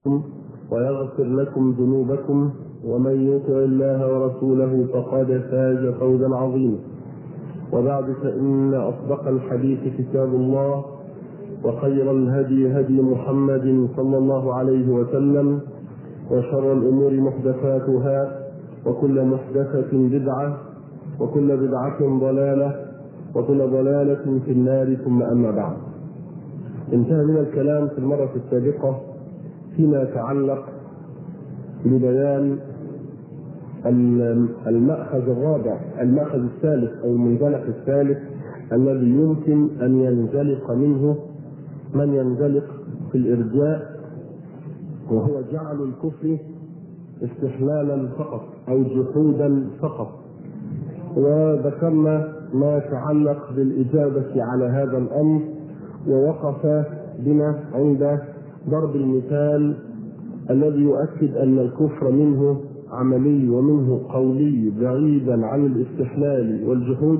ويغفر لكم ذنوبكم ومن يطع الله ورسوله فقد فاز فوزا عظيما وبعد فإن أصدق الحديث كتاب الله وخير الهدي هدي محمد صلى الله عليه وسلم وشر الأمور محدثاتها وكل محدثة بدعة وكل بدعة ضلالة وكل ضلالة في النار ثم أما بعد انتهى من الكلام في المرة السابقة فيما يتعلق ببيان المأخذ الرابع المأخذ الثالث أو المنزلق الثالث الذي يمكن أن ينزلق منه من ينزلق في الإرجاء وهو جعل الكفر استحلالا فقط أو جحودا فقط وذكرنا ما يتعلق بالإجابة على هذا الأمر ووقف بنا عند ضرب المثال الذي يؤكد ان الكفر منه عملي ومنه قولي بعيدا عن الاستحلال والجحود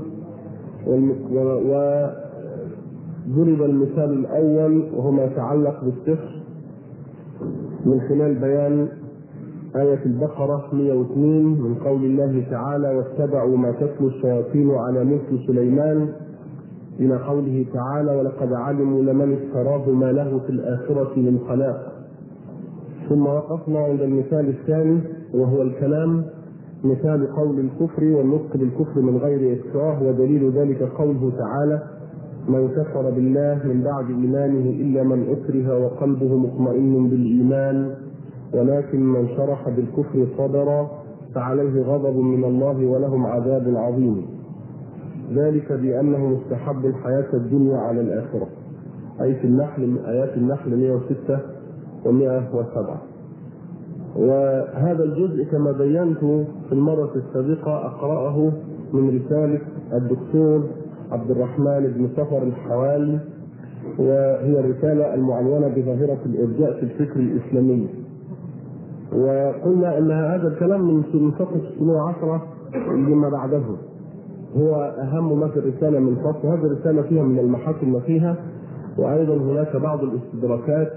وضرب المثال الاول وهو ما يتعلق بالسحر من خلال بيان آية البقرة 102 من قول الله تعالى واتبعوا ما تتلو الشياطين على ملك سليمان إلى قوله تعالى ولقد علموا لمن اشتراه ما له في الآخرة من خلاق ثم وقفنا عند المثال الثاني وهو الكلام مثال قول الكفر والنطق بالكفر من غير إكراه ودليل ذلك قوله تعالى من كفر بالله من بعد إيمانه إلا من أكره وقلبه مطمئن بالإيمان ولكن من شرح بالكفر صدرا فعليه غضب من الله ولهم عذاب عظيم ذلك بأنه مستحب الحياة الدنيا على الآخرة أي في النحل من آيات النحل 106 و107 وهذا الجزء كما بينت في المرة السابقة أقرأه من رسالة الدكتور عبد الرحمن بن سفر الحوالي وهي الرسالة المعنونة بظاهرة الإرجاء في الفكر الإسلامي وقلنا أن هذا الكلام من صفحة 610 لما بعده هو اهم ما في الرساله من فصل هذه الرساله فيها من المحاسن ما فيها وايضا هناك بعض الاستدراكات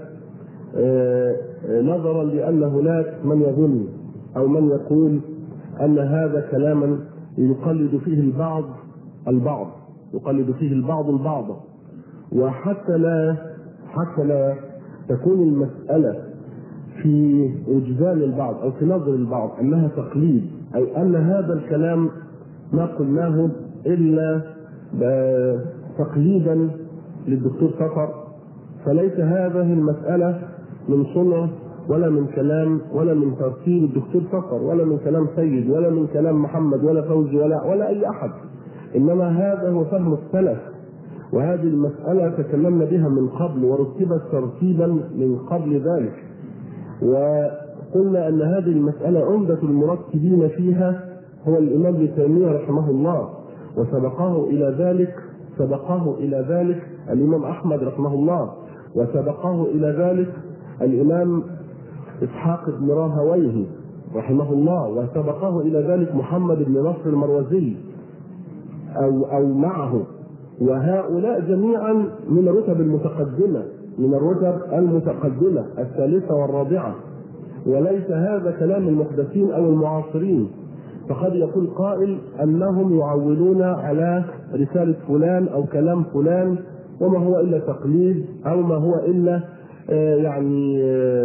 نظرا لان هناك من يظن او من يقول ان هذا كلاما يقلد فيه البعض البعض يقلد فيه البعض البعض وحتى لا حتى لا تكون المساله في وجدان البعض او في نظر البعض انها تقليد او ان هذا الكلام ما قلناه الا تقليدا للدكتور سفر فليس هذه المساله من صنع ولا من كلام ولا من ترتيب الدكتور سفر ولا من كلام سيد ولا من كلام محمد ولا فوزي ولا ولا اي احد انما هذا هو فهم السلف وهذه المساله تكلمنا بها من قبل ورتبت ترتيبا من قبل ذلك وقلنا ان هذه المساله عمده المرتبين فيها هو الامام ابن تيميه رحمه الله وسبقه الى ذلك سبقه الى ذلك الامام احمد رحمه الله وسبقه الى ذلك الامام اسحاق بن راهويه رحمه الله وسبقه الى ذلك محمد بن نصر المروزي او او معه وهؤلاء جميعا من الرتب المتقدمه من الرتب المتقدمه الثالثه والرابعه وليس هذا كلام المحدثين او المعاصرين فقد يقول قائل انهم يعولون على رساله فلان او كلام فلان وما هو الا تقليد او ما هو الا يعني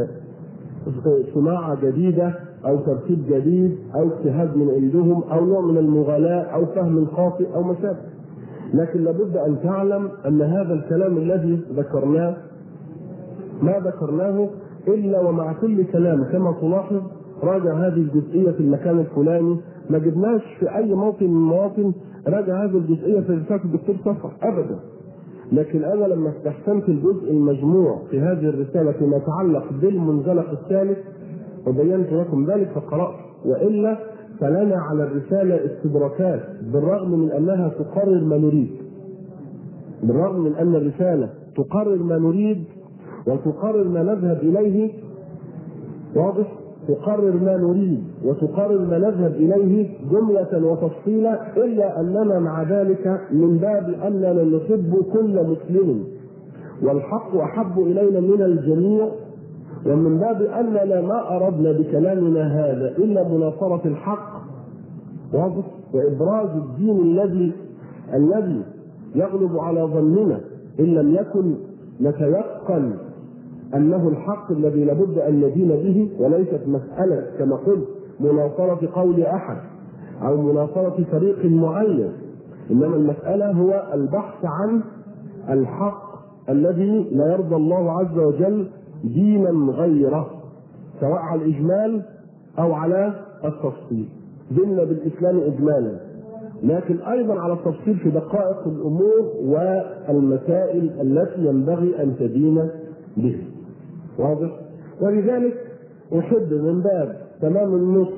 صناعه جديده او ترتيب جديد او اجتهاد من عندهم او نوع من المغالاه او فهم خاطئ او مشابه لكن لابد ان تعلم ان هذا الكلام الذي ذكرناه ما ذكرناه الا ومع كل كلام كما تلاحظ راجع هذه الجزئيه في المكان الفلاني ما جبناش في اي موطن من المواطن راجع هذه الجزئيه في رساله الدكتور صفر ابدا لكن انا لما استحسنت الجزء المجموع في هذه الرساله فيما يتعلق بالمنزلق الثالث وبينت لكم ذلك فقرات والا فلنا على الرساله استدراكات بالرغم من انها تقرر ما نريد بالرغم من ان الرساله تقرر ما نريد وتقرر ما نذهب اليه واضح تقرر ما نريد وتقرر ما نذهب اليه جمله وتفصيلا الا اننا مع ذلك من باب اننا نحب كل مسلم والحق احب الينا من الجميع ومن باب اننا ما اردنا بكلامنا هذا الا مناصره الحق واضح وابراز الدين الذي الذي يغلب على ظننا ان لم يكن نتيقن انه الحق الذي لابد ان ندين به وليست مساله كما قلت مناصره قول احد او مناصره فريق معين انما المساله هو البحث عن الحق الذي لا يرضى الله عز وجل دينا غيره سواء على الاجمال او على التفصيل ديننا بالاسلام اجمالا لكن ايضا على التفصيل في دقائق الامور والمسائل التي ينبغي ان تدين به واضح ولذلك احب من باب تمام النصح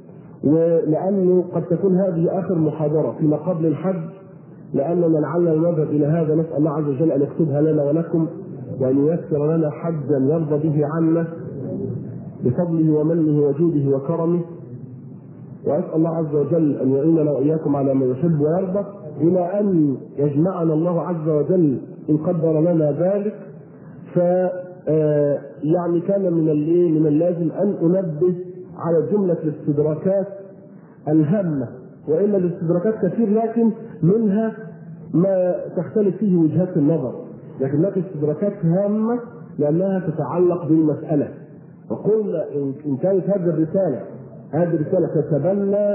ولانه قد تكون هذه اخر محاضره فيما قبل الحج لاننا لعلنا نذهب الى هذا نسال الله عز وجل ان يكتبها لنا ولكم وان ييسر لنا حجا يرضى به عنا بفضله ومنه وجوده وكرمه واسال الله عز وجل ان يعيننا واياكم على ما يحب ويرضى الى ان يجمعنا الله عز وجل ان قدر لنا ذلك ف يعني كان من الايه من اللازم ان انبه على جمله الاستدراكات الهامه والا الاستدراكات كثير لكن منها ما تختلف فيه وجهات النظر لكن هناك استدراكات هامه لانها تتعلق بالمساله وقلنا ان كانت هذه الرساله هذه الرساله تتبنى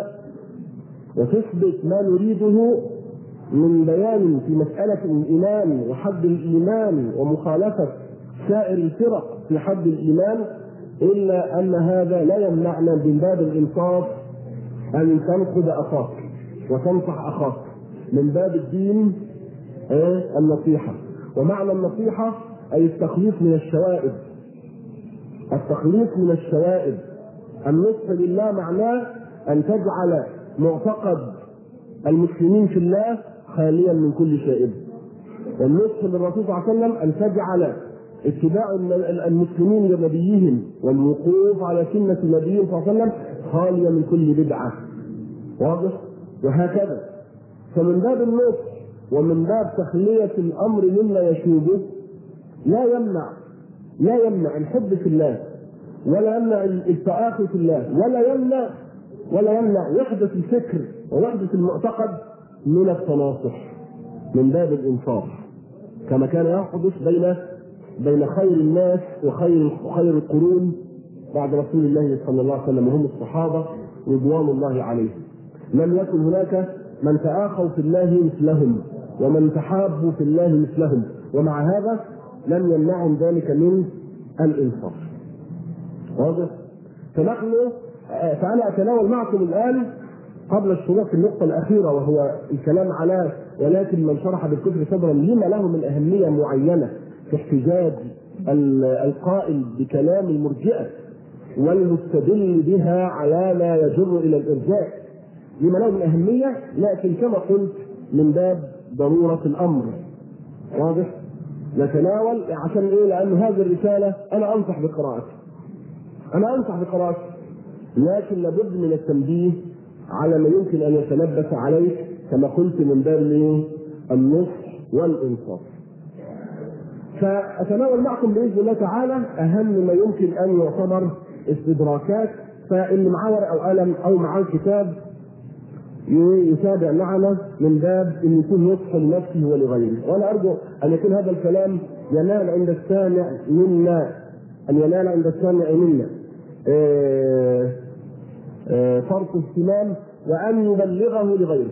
وتثبت ما نريده من بيان في مساله الايمان وحد الايمان ومخالفه سائر الفرق في حد الايمان الا ان هذا لا يمنعنا من باب الانصاف ان تنقد اخاك وتنصح اخاك من باب الدين ايه النصيحه ومعنى النصيحه اي التخليص من الشوائب التخليص من الشوائب النصح لله معناه ان تجعل معتقد المسلمين في الله خاليا من كل شائب والنصح للرسول صلى الله عليه وسلم ان تجعل اتباع المسلمين لنبيهم والوقوف على سنة نبيهم صلى الله عليه وسلم خالية من كل بدعة واضح وهكذا فمن باب النصح ومن باب تخلية الأمر مما يشوبه لا يمنع لا يمنع الحب في الله ولا يمنع التآخي في الله ولا يمنع ولا يمنع وحدة الفكر ووحدة المعتقد من التناصح من باب الإنصاف كما كان يحدث بين بين خير الناس وخير خير القرون بعد رسول الله صلى الله عليه وسلم وهم الصحابه رضوان الله عليهم. لم يكن هناك من تآخوا في الله مثلهم ومن تحابوا في الله مثلهم ومع هذا لم يمنعهم ذلك من الانصاف. واضح؟ فنحن فأنا أتناول معكم الآن قبل الشروع في النقطة الأخيرة وهو الكلام على ولكن من شرح بالكفر صدرا لما له من أهمية معينة في احتجاج القائل بكلام المرجئه والمستدل بها على ما يجر الى الارجاء لما له من اهميه لكن كما قلت من باب ضروره الامر واضح نتناول عشان ايه؟ لان هذه الرساله انا انصح بقراءتها. انا انصح بقراءتها لكن لابد من التنبيه على ما يمكن ان يتلبس عليه كما قلت من باب النصح والانصاف. فأتناول معكم بإذن الله تعالى أهم ما يمكن أن يعتبر استدراكات فاللي معاه ورقة أو قلم أو معاه كتاب يتابع معنا من باب أن يكون نصح لنفسه ولغيره وأنا أرجو أن يكون هذا الكلام ينال عند السامع منا أن ينال عند السامع منا فرط اهتمام وأن يبلغه لغيره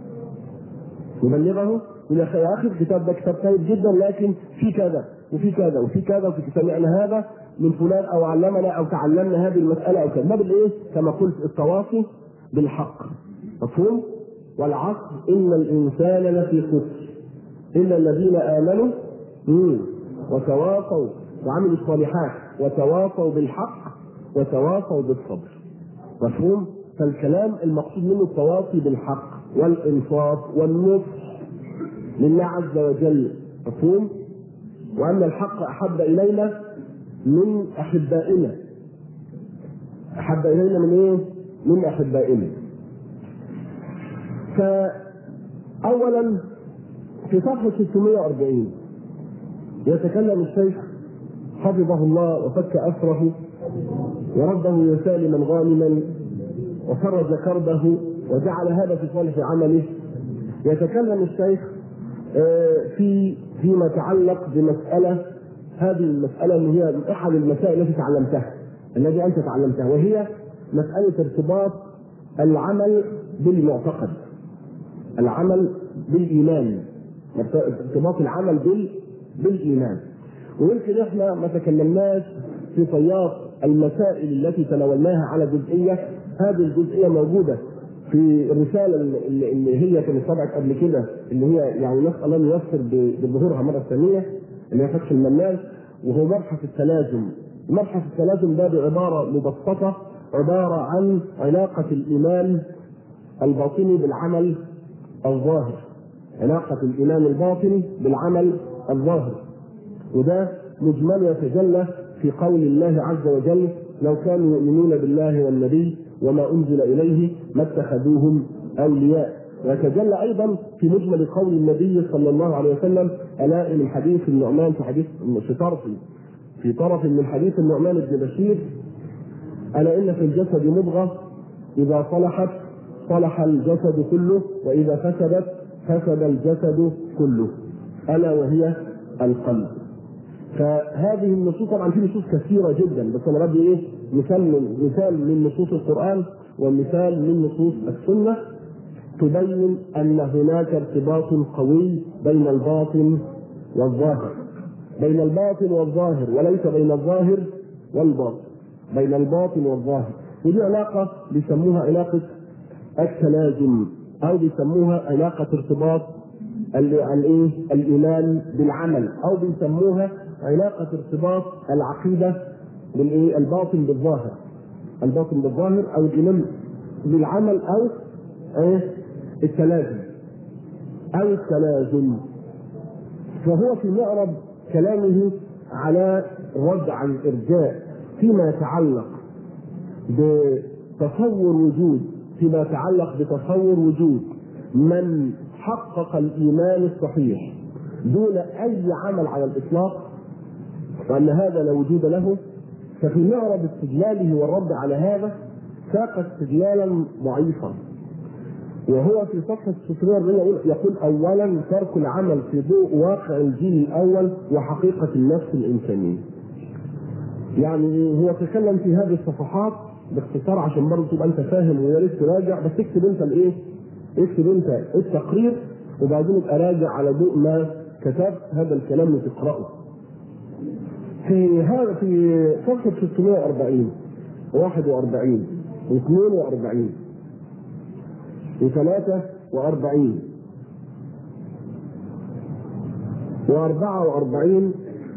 يبلغه يا اخي الكتاب ده كتاب طيب جدا لكن في كذا وفي كذا وفي كذا وفي سمعنا هذا من فلان او علمنا او تعلمنا هذه المساله او كذا باب الايه؟ كما قلت التواصي بالحق مفهوم؟ والعصر ان الانسان لفي خسر الا الذين امنوا مم. وتواصوا وعملوا الصالحات وتواصوا بالحق وتواصوا بالصبر مفهوم؟ فالكلام المقصود منه التواصي بالحق والانصاف والنصح لله عز وجل مفهوم؟ وأن الحق أحب إلينا من أحبائنا أحب إلينا من إيه؟ من أحبائنا فأولا في صفحة 640 يتكلم الشيخ حفظه الله وفك أسره ورده سالما غانما وفرج كربه وجعل هذا في صالح عمله يتكلم الشيخ في فيما يتعلق بمسألة هذه المسألة اللي هي من أحد المسائل التي تعلمتها الذي أنت تعلمتها وهي مسألة ارتباط العمل بالمعتقد العمل بالإيمان ارتباط العمل بال بالإيمان ويمكن احنا ما تكلمناش في طيات المسائل التي تناولناها على جزئية هذه الجزئية موجودة في الرسالة اللي هي كانت طبعت قبل كده اللي هي يعني نسأل الله ييسر بظهورها مرة ثانية اللي هي فتح المنان وهو مبحث التلازم مبحث التلازم ده بعبارة مبسطة عبارة عن علاقة الإيمان الباطني بالعمل الظاهر علاقة الإيمان الباطني بالعمل الظاهر وده مجمل يتجلى في قول الله عز وجل لو كانوا يؤمنون بالله والنبي وما أنزل إليه ما اتخذوهم أولياء ويتجلى أيضا في مجمل قول النبي صلى الله عليه وسلم ألا من حديث النعمان في حديث في طرف في طرف من حديث النعمان بن بشير ألا إن في الجسد مضغة إذا صلحت صلح الجسد كله وإذا فسدت فسد الجسد كله ألا وهي القلب فهذه النصوص طبعا في نصوص كثيره جدا بس انا بدي ايه مثال من مثال من نصوص القران ومثال من نصوص السنه تبين ان هناك ارتباط قوي بين الباطن والظاهر بين الباطن والظاهر وليس بين الظاهر والباطن بين الباطن والظاهر ودي علاقه بيسموها علاقه التلازم او بيسموها علاقه ارتباط الايه؟ الايمان بالعمل او بيسموها علاقه ارتباط العقيده بالايه؟ الباطن بالظاهر. الباطن بالظاهر او الايمان بالعمل او ايه؟ التلازم. او التلازم. فهو في معرض كلامه على رد عن الارجاء فيما يتعلق بتصور وجود فيما يتعلق بتصور وجود من حقق الايمان الصحيح دون اي عمل على الاطلاق وان هذا لا وجود له ففي معرض استدلاله والرد على هذا ساق استدلالا ضعيفا وهو في صفحة 640 يقول أولا ترك العمل في ضوء واقع الجيل الأول وحقيقة النفس الإنسانية. يعني هو تكلم في هذه الصفحات باختصار عشان برضه تبقى أنت فاهم ويا ريت تراجع بس اكتب أنت الإيه؟ اكتب أنت التقرير وبعدين ابقى راجع على ضوء ما كتبت هذا الكلام وتقرأه. في هذا في صفحة 640 41 و42 وثلاثة وأربعين وأربعة وأربعين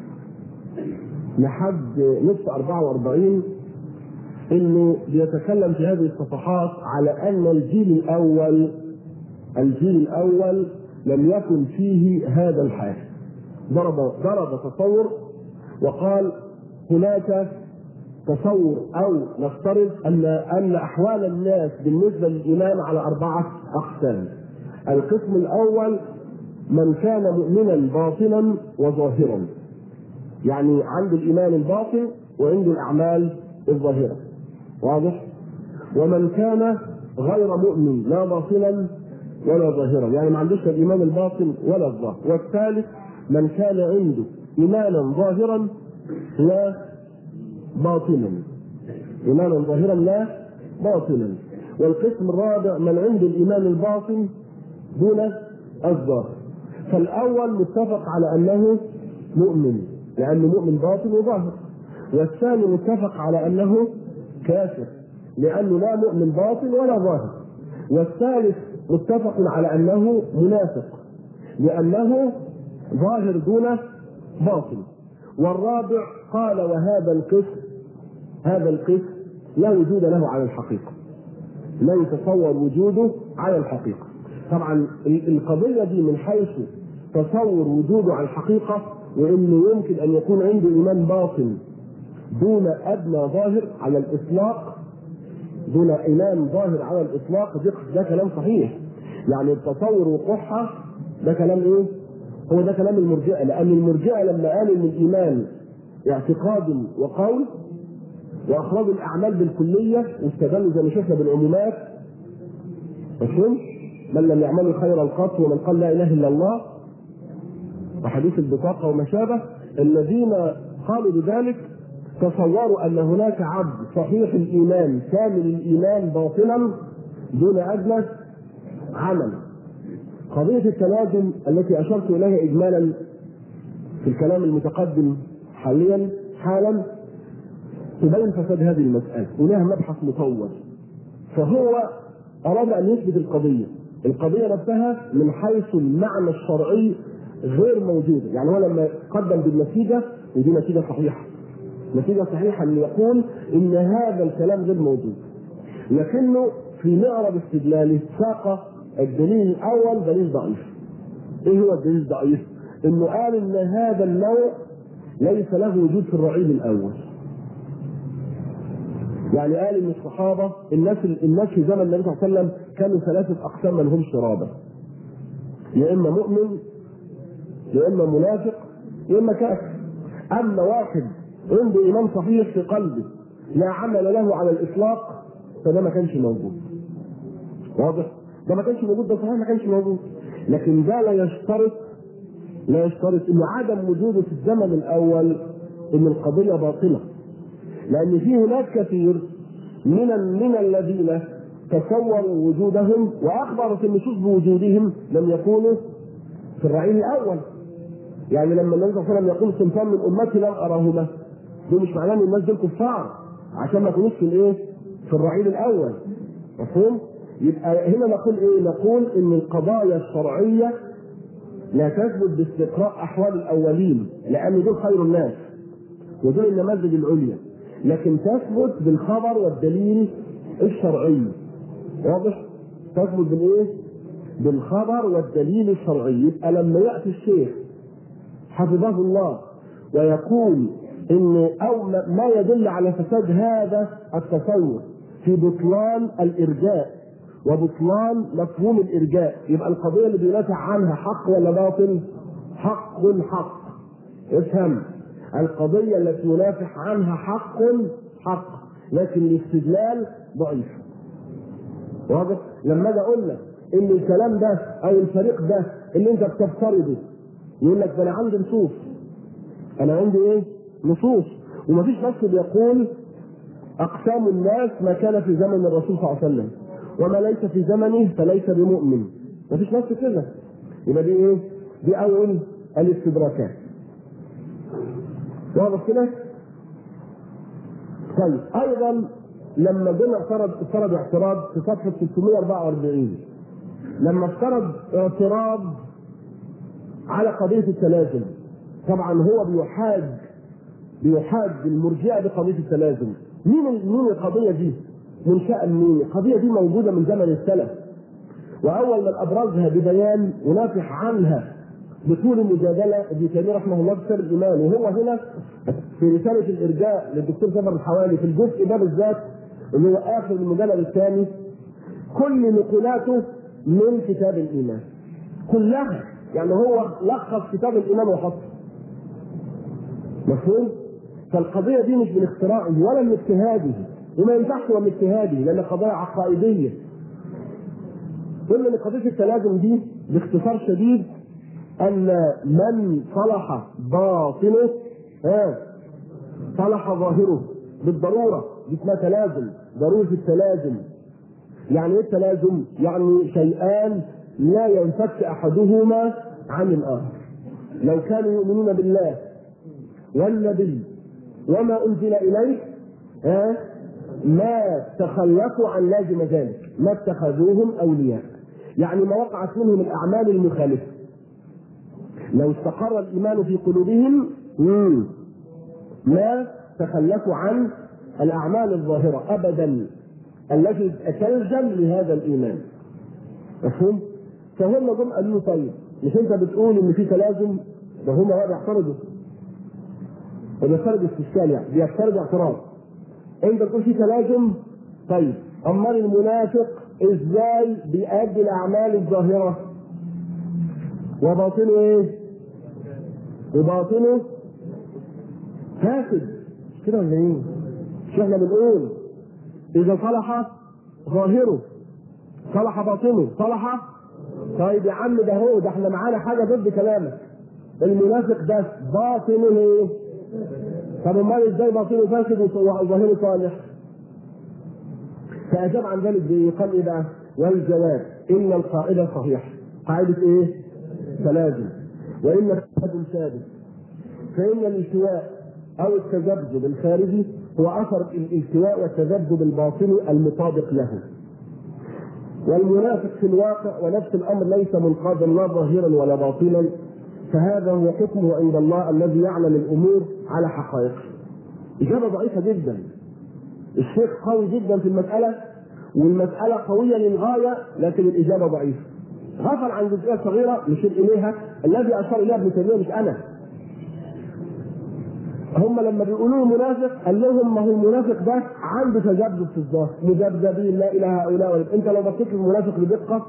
لحد نصف أربعة وأربعين إنه بيتكلم في هذه الصفحات على أن الجيل الأول الجيل الأول لم يكن فيه هذا الحال ضرب ضرب تصور وقال هناك تصور او نفترض ان ان احوال الناس بالنسبه للايمان على اربعه اقسام. القسم الاول من كان مؤمنا باطنا وظاهرا. يعني عنده الايمان الباطن وعنده الاعمال الظاهره. واضح؟ ومن كان غير مؤمن لا باطنا ولا ظاهرا، يعني ما عندوش الايمان الباطن ولا الظاهر. والثالث من كان عنده ايمانا ظاهرا لا باطلا ايمانا ظاهرا لا باطلا والقسم الرابع من عنده الايمان الباطن دون الظاهر فالاول متفق على انه مؤمن لانه مؤمن باطن وظاهر والثاني متفق على انه كافر لانه لا مؤمن باطن ولا ظاهر والثالث متفق على انه منافق لانه ظاهر دون باطن والرابع قال وهذا القسم هذا القسم لا وجود له على الحقيقه لا يتصور وجوده على الحقيقه طبعا القضيه دي من حيث تصور وجوده على الحقيقه وانه يمكن ان يكون عنده ايمان باطن دون ادنى ظاهر على الاطلاق دون ايمان ظاهر على الاطلاق ده كلام صحيح يعني التصور وقوعها ده كلام ايه؟ هو ده كلام المرجئه لان المرجئه لما قالوا ان الايمان اعتقاد وقول واخراج الاعمال بالكليه واستدلوا زي ما شفنا بالعمومات مفهوم؟ من لم يعملوا خيرا قط ومن قال لا اله الا الله وحديث البطاقه وما شابه الذين قالوا بذلك تصوروا ان هناك عبد صحيح الايمان كامل الايمان باطلا دون ادنى عمل قضيه التلازم التي اشرت اليها اجمالا في الكلام المتقدم حاليا حالا تبين فساد هذه المساله ولها مبحث مطول فهو اراد ان يثبت القضيه القضيه نفسها من حيث المعنى الشرعي غير موجوده يعني هو لما قدم بالنتيجه ودي نتيجه صحيحه نتيجه صحيحه ان يقول ان هذا الكلام غير موجود لكنه في معرض استدلاله ساق الدليل الاول دليل ضعيف ايه هو الدليل الضعيف؟ انه قال ان هذا النوع ليس له وجود في الرعيل الاول يعني قال ان الصحابه الناس الناس في زمن النبي صلى الله عليه وسلم كانوا ثلاثه اقسام ما لهمش رابع يا اما مؤمن يا اما منافق يا اما كافر اما واحد عنده ايمان صحيح في قلبه لا عمل له على الاطلاق فده ما كانش موجود واضح ده ما كانش موجود ده صحيح ما كانش موجود لكن ده لا يشترط لا يشترط ان عدم وجوده في الزمن الاول ان القضيه باطله لان في هناك كثير من من الذين تصوروا وجودهم واخبرت النصوص بوجودهم لم يكونوا في الرعيل الاول يعني لما النبي صلى الله عليه وسلم يقول صنفان من امتي لم اراهما دول مش معناه ان الناس دول كفار عشان ما يكونوش في الايه؟ في الرعيل الاول مفهوم؟ يبقى هنا نقول ايه؟ نقول ان القضايا الشرعيه لا تثبت باستقراء احوال الاولين لان دول خير الناس ودول النماذج العليا لكن تثبت بالخبر والدليل الشرعي واضح؟ تثبت بالايه؟ بالخبر والدليل الشرعي يبقى لما ياتي الشيخ حفظه الله ويقول ان او ما يدل على فساد هذا التصور في بطلان الارجاء وبطلان مفهوم الارجاء يبقى القضيه اللي بيدافع عنها حق ولا باطل؟ حق حق افهم القضيه التي ينافح عنها حق حق لكن الاستدلال ضعيف واضح؟ لما اجي اقول لك ان الكلام ده او الفريق ده اللي انت بتفترضه يقول لك ده انا عندي نصوص انا عندي ايه؟ نصوص ومفيش نص بيقول اقسام الناس ما كان في زمن الرسول صلى الله عليه وسلم وما ليس في زمنه فليس بمؤمن مفيش نص كده يبقى دي ايه؟ دي اول الاستدراكات واضح كده؟ طيب ايضا لما جينا افترض افترض اعتراض في صفحه 644 لما افترض اعتراض على قضيه التلازم طبعا هو بيحاج بيحاج المرجئه بقضيه التلازم مين مين القضيه دي؟ منشأ مين؟ القضيه دي موجوده من زمن السلف واول من ابرزها ببيان ينافح عنها بطول المجادله ابن تيميه رحمه الله في سر الايمان وهو هنا في رساله الارجاء للدكتور جابر الحوالي في الجزء ده بالذات اللي هو اخر المجلد الثاني كل نقولاته من كتاب الايمان كلها يعني هو لخص كتاب الايمان وحطه مفهوم؟ فالقضيه دي مش من اختراعه ولا من اجتهاده وما ينفعش من اجتهاده لان قضايا عقائديه قلنا ان قضيه التلازم دي باختصار شديد ان من صلح باطنه ها صلح ظاهره بالضروره دي اسمها تلازم ضروره التلازم يعني ايه التلازم؟ يعني شيئان لا ينفك احدهما عن الاخر لو كانوا يؤمنون بالله والنبي وما انزل اليه ها ما تخلفوا عن لازم ذلك ما اتخذوهم اولياء يعني ما وقعت منهم الاعمال المخالفه لو استقر الايمان في قلوبهم مم. ما تخلفوا عن الاعمال الظاهره ابدا التي تلزم لهذا الايمان مفهوم؟ فهم جم قالوا له طيب مش انت بتقول ان في تلازم ده هم بقى بيعترضوا وبيفترض استشكال يعني بيفترض اعتراض انت تقول في تلازم طيب امال المنافق ازاي بيأدي الاعمال الظاهره وباطنه ايه؟ وباطنه فاسد كده ولا ايه؟ مش احنا بنقول اذا صلح ظاهره صلح باطنه صلح طيب يا عم ده هو ده احنا معانا حاجه ضد كلامك المنافق بس باطنه ايه؟ طب امال ازاي باطنه فاسد وظاهره صالح؟ فاجاب عن ذلك بايه؟ قال ايه بقى؟ والجواب ان القاعده صحيحه قاعده ايه؟ تلازم وان الثبت ثابت فان الالتواء او التذبذب الخارجي هو اثر الالتواء والتذبذب الباطني المطابق له والمنافق في الواقع ونفس الامر ليس منقاذا لا ظاهرا ولا باطنا فهذا هو حكمه عند الله الذي يعلم الامور على حقائقها. اجابه ضعيفه جدا. الشيخ قوي جدا في المساله والمساله قويه للغايه لكن الاجابه ضعيفه. غفل عن جزئيه صغيره يشير اليها الذي اشار اليها ابن تيميه مش انا. هم لما بيقولوا له منافق قال لهم ما هو المنافق ده عنده تذبذب في الظاهر مذبذبين لا اله هؤلاء ولا انت لو بصيت للمنافق بدقه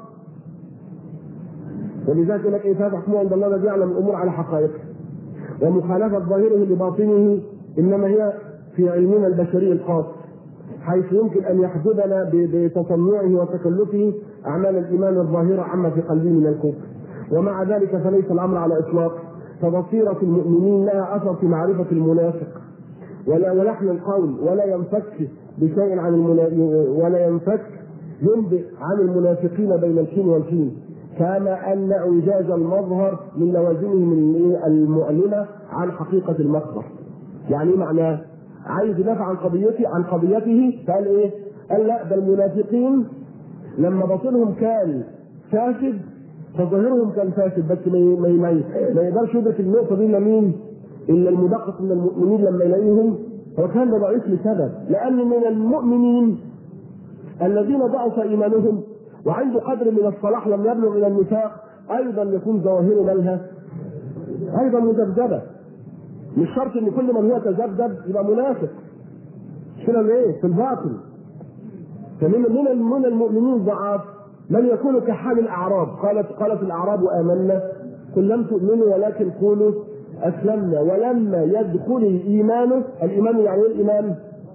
ولذلك يقول لك ايه فتحكمه عند الله الذي يعلم الامور على حقائقها ومخالفه ظاهره لباطنه انما هي في علمنا البشري الخاص حيث يمكن ان يحجبنا بتصنعه وتكلفه اعمال الايمان الظاهره عما في قلبه من الكفر ومع ذلك فليس الامر على اطلاقه فبصيرة المؤمنين لها أثر في معرفة المنافق ولا ولحن القول ولا ينفك بشيء عن المنافق ولا ينفك ينبئ عن المنافقين بين الشين والشين كما أن إعجاز المظهر من لوازمه من المعلنة عن حقيقة المخبر يعني ايه معناه؟ عايز يدافع عن قضيته عن قضيته فقال ايه؟ قال لا ده المنافقين لما باطنهم كان فاسد فظاهرهم كان فاسد بس ما ما ما, ما يقدرش يدرك النقطه دي الا مين؟ الا المدقق من المؤمنين لما يلاقيهم هو كان ده ضعيف لسبب لان من المؤمنين الذين ضعف ايمانهم وعنده قدر من الصلاح لم يبلغ الى النفاق ايضا يكون ظواهره مالها ايضا مذبذبه مش شرط ان كل من هو تذبذب يبقى منافق مش كده ايه؟ في الباطل فمن من من المؤمنين ضعاف من يكون كحال الاعراب قالت قالت الاعراب امنا قل لم تؤمنوا ولكن قولوا اسلمنا ولما يدخل الايمان الايمان يعني ايه الايمان؟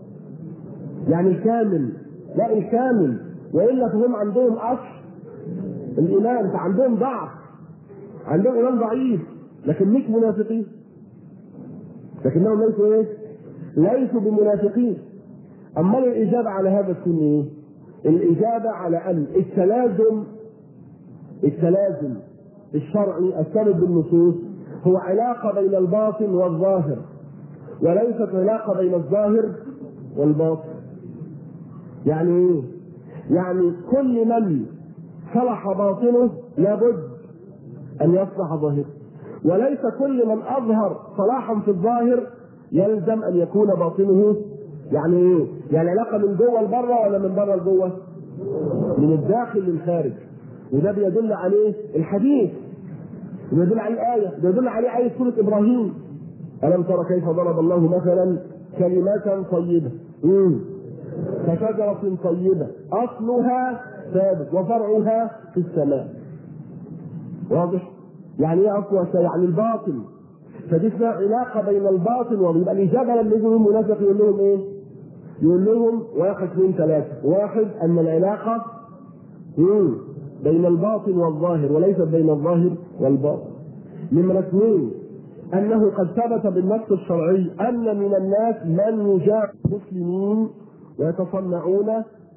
يعني الكامل لا الكامل والا فهم عندهم اصل الايمان فعندهم ضعف عندهم ايمان ضعيف لكن مش منافقين لكنهم ليسوا ايه؟ ليسوا بمنافقين امال الاجابه على هذا تكون ايه؟ الإجابة على أن التلازم التلازم الشرعي الثابت بالنصوص هو علاقة بين الباطن والظاهر وليست علاقة بين الظاهر والباطن يعني ايه؟ يعني كل من صلح باطنه لابد أن يصلح ظاهره وليس كل من أظهر صلاحا في الظاهر يلزم أن يكون باطنه يعني ايه؟ يعني علاقه من جوه لبره ولا من بره لجوه؟ من الداخل للخارج وده بيدل عليه الحديث بيدل عليه الآية بيدل عليه آية سورة إبراهيم ألم ترى كيف ضرب الله مثلا كلمة طيبة مم. كشجرة طيبة أصلها ثابت وفرعها في السماء واضح؟ يعني ايه اصلها يعني الباطل فدي اسمها علاقه بين الباطل ويبقى الاجابه لما يجوا المنافق يقول لهم ايه؟ يقول لهم واحد اثنين ثلاثه، واحد ان العلاقه مم. بين الباطن والظاهر وليست بين الظاهر والباطن. نمرة اثنين انه قد ثبت بالنص الشرعي ان من الناس من يجاع المسلمين ويتصنعون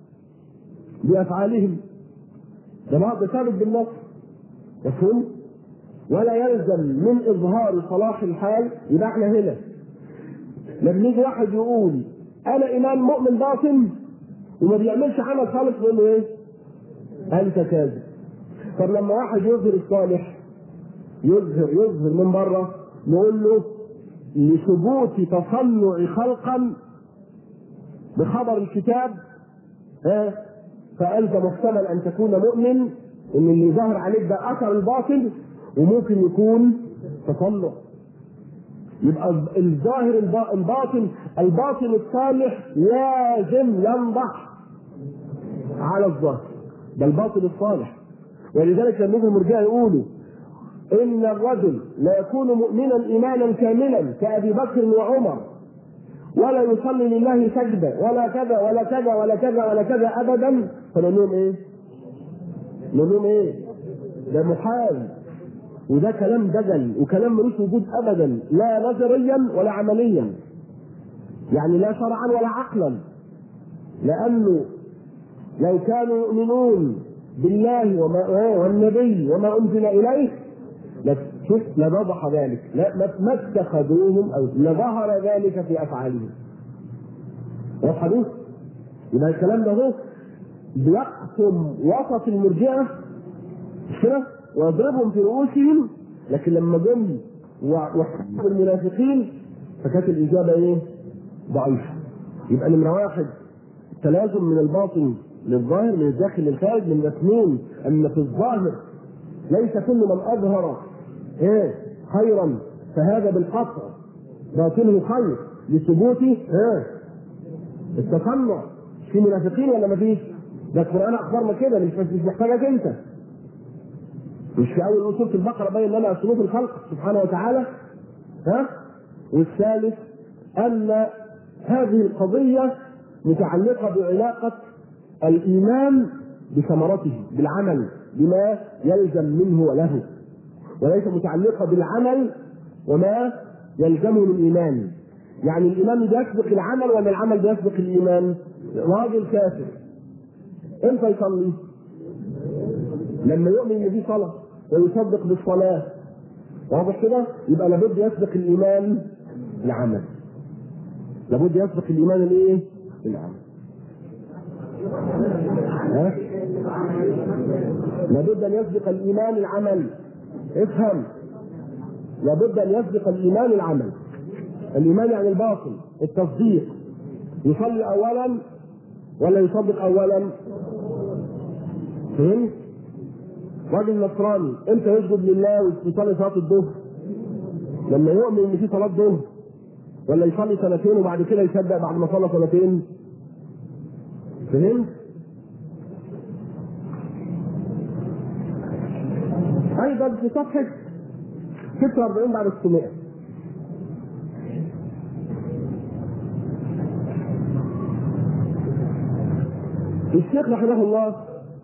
بافعالهم. ده بعض ثابت بالنص. مفهوم؟ ولا يلزم من اظهار صلاح الحال يبقى احنا هنا لما يجي واحد يقول انا امام مؤمن باطن وما بيعملش عمل خالص نقول له ايه؟ انت كاذب طب لما واحد يظهر الصالح يظهر يظهر من بره نقول له لثبوت تصنع خلقا بخبر الكتاب ها فانت محتمل ان تكون مؤمن ان اللي ظهر عليك ده اثر الباطل وممكن يكون تصنع يبقى الظاهر الباطن الباطن الصالح لازم ينضح على الظاهر ده الباطن الصالح ولذلك لما يجوا المرجئه يقولوا ان الرجل لا يكون مؤمنا ايمانا كاملا كابي بكر وعمر ولا يصلي لله سجدة ولا كذا ولا كذا ولا كذا ولا كذا أبدا فنقول لهم إيه؟ نقول لهم إيه؟ ده محال وده كلام دجل وكلام ملوش وجود أبدا لا نظريا ولا عمليا يعني لا شرعا ولا عقلا لأنه لو كانوا يؤمنون بالله وما والنبي وما أنزل إليه شوف لوضح ذلك لا ما اتخذوهم او لظهر ذلك في افعالهم واضح دي؟ يبقى الكلام ده هو بيقسم وسط المرجئه مش كده؟ ويضربهم في رؤوسهم لكن لما جم وحكموا المنافقين فكانت الاجابه ايه؟ ضعيفه يبقى نمره واحد تلازم من الباطن للظاهر من الداخل للخارج من اثنين ان في الظاهر ليس كل من اظهر ايه خيرا فهذا بالقطع باطنه خير لثبوت ايه التصنع في منافقين ولا ما فيش؟ ده القران اخبرنا كده مش مش محتاجك انت مش في اول سوره البقره بين لنا سلوك الخلق سبحانه وتعالى ها والثالث ان هذه القضيه متعلقه بعلاقه الايمان بثمرته بالعمل بما يلزم منه وله وليس متعلقة بالعمل وما يلزمه من الإيمان يعني الإيمان بيسبق العمل ولا العمل بيسبق الإيمان راجل كافر امتى يصلي لما يؤمن ان في صلاة ويصدق بالصلاة واضح كده يبقى لابد يسبق الإيمان العمل لابد يسبق الإيمان الايه العمل ها؟ لابد ان يسبق الايمان العمل افهم لابد ان يسبق الايمان العمل الايمان يعني الباطن التصديق يصلي اولا ولا يصدق اولا فهمت راجل نصراني امتى يسجد لله ويصلي صلاه الظهر لما يؤمن ان في صلاه ظهر ولا يصلي سنتين وبعد كده يصدق بعد ما صلى سنتين فهمت ايضا في صفحه 46 بعد 600 الشيخ رحمه الله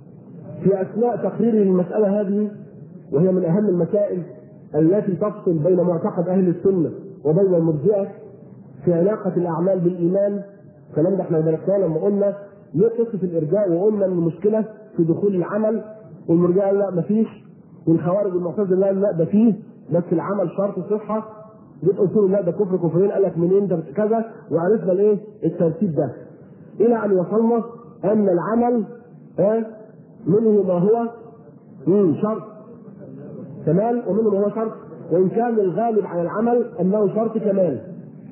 في اثناء تقريره للمساله هذه وهي من اهم المسائل التي تفصل بين معتقد اهل السنه وبين المرجئه في علاقه الاعمال بالايمان الكلام ده احنا درسناه لما قلنا ليه قصه الارجاء وقلنا ان المشكله في دخول العمل والمرجئه قال لا مفيش والخوارج والمعتزله قال لا ده فيه بس العمل شرط صحه جيت قلت له لا ده كفر كفرين قال لك منين ده كذا وعرفنا الايه الترتيب ده الى ان وصلنا ان العمل ها منه ما هو مم شرط كمال ومنه ما هو شرط وان كان الغالب على العمل انه شرط كمال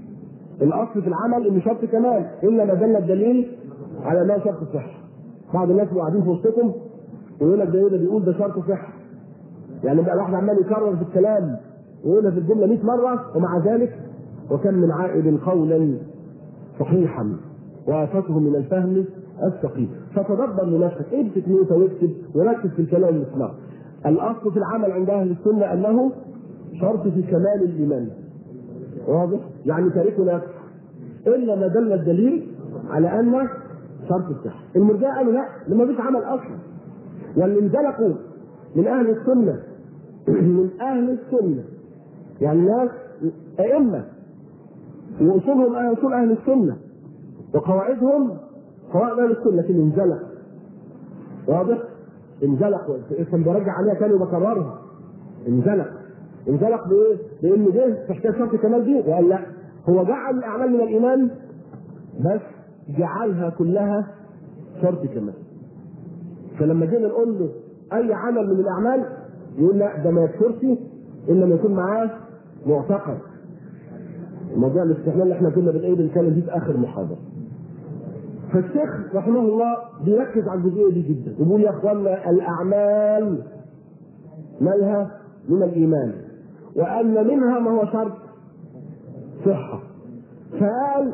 الاصل في العمل انه شرط كمال الا ما دل الدليل على انه شرط صحه بعض الناس قاعدين في وسطكم ويقول لك ده ايه ده بيقول ده شرط صحه يعني بقى الواحد عمال يكرر في الكلام ويقولها في الجمله 100 مره ومع ذلك وكم من عائد قولا صحيحا وافته من الفهم الثقيل فتدبر لنفسك امسك نوته واكتب وركز في الكلام اللي اسمعه الاصل في العمل عند اهل السنه انه شرط في كمال الايمان واضح يعني تاركه لا الا ما دل الدليل على ان شرط الصحه المرجئه قالوا لا لما فيش عمل اصلا واللي انزلقوا من اهل السنه من اهل السنه يعني ناس ائمه واصولهم اصول اهل السنه وقواعدهم قواعد اهل السنه لكن انزلق واضح؟ انزلق كان برجع عليها تاني وبكررها انزلق انزلق بايه؟ لانه جه في حكايه شرط الكمال دي وقال لا هو جعل الاعمال من الايمان بس جعلها كلها شرط كمال فلما جينا نقول له اي عمل من الاعمال يقول لا ده ما يكفرش الا ما يكون معاه معتقد موضوع الاستحلال اللي احنا كنا بنقول بنتكلم فيه في اخر محاضره فالشيخ رحمه الله بيركز على الجزئيه دي جدا ويقول يا اخوانا الاعمال مالها من الايمان وان منها ما هو شرط صحه فقال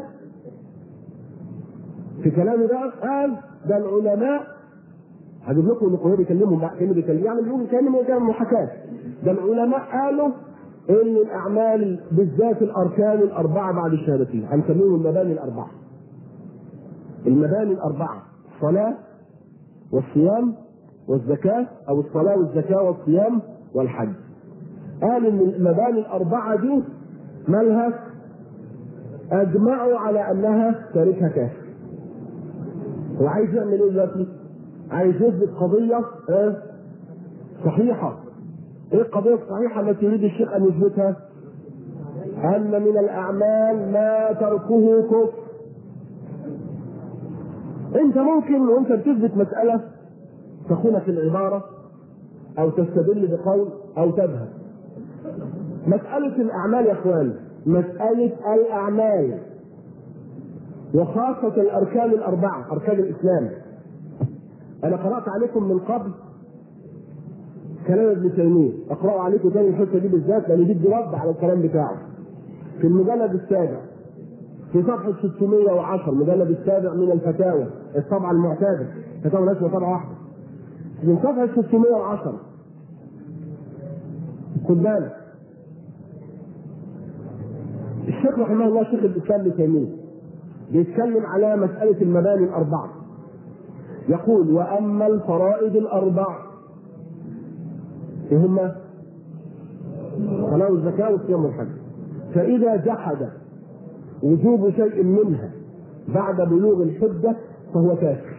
في كلامه ده قال ده العلماء هجيب لكم ان هو بيكلمهم بقى كانه بيكلم يعني بيقول كانه كان محاكاه ده العلماء قالوا ان الاعمال بالذات الاركان الاربعه بعد الشهادتين هنسميهم المباني الاربعه المباني الاربعه الصلاه والصيام والزكاه او الصلاه والزكاه والصيام والحج قال ان المباني الاربعه دي مالها اجمعوا على انها تاركها كافر هو عايز يعمل ايه دلوقتي؟ عايز يثبت قضيه اه صحيحه ايه القضيه الصحيحه التي يريد الشيخ ان يثبتها؟ ان من الاعمال ما تركه كفر انت ممكن وانت بتثبت مساله تخونك العباره او تستدل بقول او تذهب مساله الاعمال يا اخوان مساله الاعمال وخاصة الأركان الأربعة أركان الإسلام أنا قرأت عليكم من قبل كلام ابن تيمية أقرأ عليكم تاني الحتة دي بالذات لأن دي رد على الكلام بتاعه في المجلد السابع في صفحة 610 المجلد السابع من الفتاوى الطبعة المعتادة فتاوى نشوة طبعة واحدة من صفحة 610 خد بالك الشيخ رحمه الله شيخ الإسلام ابن تيمية بيتكلم على مسألة المباني الأربعة يقول وأما الفرائض الأربع إيه هما؟ صلاة والزكاة والصيام والحج فإذا جحد وجوب شيء منها بعد بلوغ الحجة فهو كافر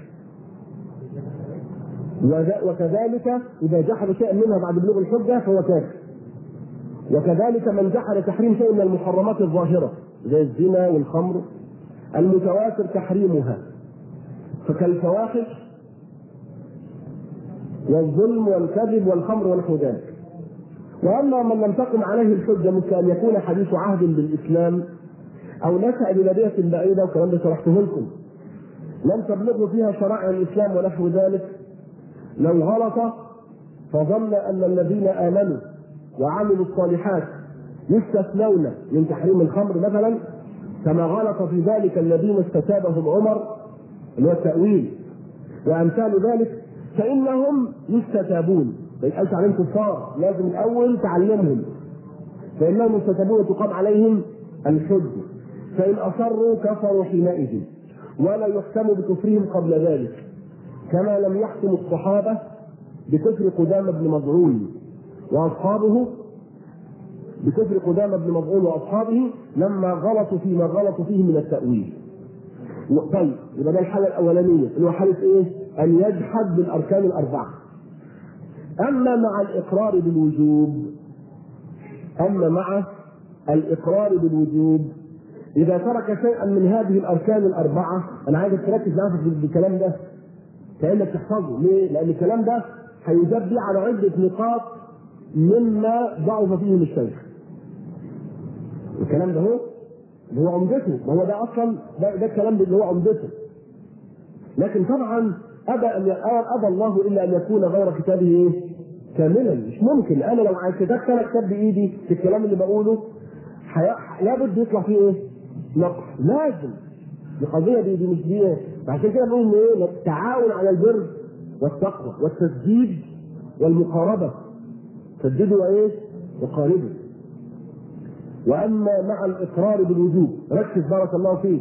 وكذلك إذا جحد شيئا منها بعد بلوغ الحجة فهو كافر وكذلك من جحد تحريم شيء من المحرمات الظاهرة زي الزنا والخمر المتواتر تحريمها فكالفواحش والظلم والكذب والخمر ونحو ذلك واما من لم تقم عليه الحجه مثل ان يكون حديث عهد بالاسلام او نشا ببديه بعيده والكلام ده شرحته لكم لم تبلغه فيها شرائع الاسلام ونحو ذلك لو غلط فظن ان الذين امنوا وعملوا الصالحات يستثنون من تحريم الخمر مثلا كما غلط في ذلك الذين استتابهم عمر اللي هو التأويل وأمثال ذلك فإنهم يستتابون ما يتقالش عليهم كفار لازم الأول تعلمهم فإنهم يستتابون وتقام عليهم الحجة فإن أصروا كفروا حينئذ ولا يحكم بكفرهم قبل ذلك كما لم يحكم الصحابة بكفر قدامى بن مضعون وأصحابه بكفر قدامى بن مضعون واصحابه لما غلطوا فيما غلطوا فيه من التاويل. طيب يبقى ده الحاله الاولانيه اللي هو حاله ايه؟ ان يجحد بالاركان الاربعه. اما مع الاقرار بالوجوب اما مع الاقرار بالوجوب اذا ترك شيئا من هذه الاركان الاربعه انا عايزك تركز معايا في الكلام ده كانك تحفظه ليه؟ لان الكلام ده هيجاب بيه على عده نقاط مما ضعف فيهم الشيخ. الكلام ده هو اللي هو عمدته ما هو ده اصلا ده, ده الكلام اللي هو عمدته لكن طبعا ابى ان ابى الله الا ان يكون غير كتابه ايه؟ كاملا مش ممكن انا لو كتبت انا كتاب بايدي في الكلام اللي بقوله لابد يطلع فيه ايه؟ نقص لازم دي قضيه دي, دي مش دي عشان كده بنقول ايه؟ التعاون على البر والتقوى والتسديد والمقاربه سددوا وايه؟ وقاربوا واما مع الاقرار بالوجوب ركز بارك الله فيك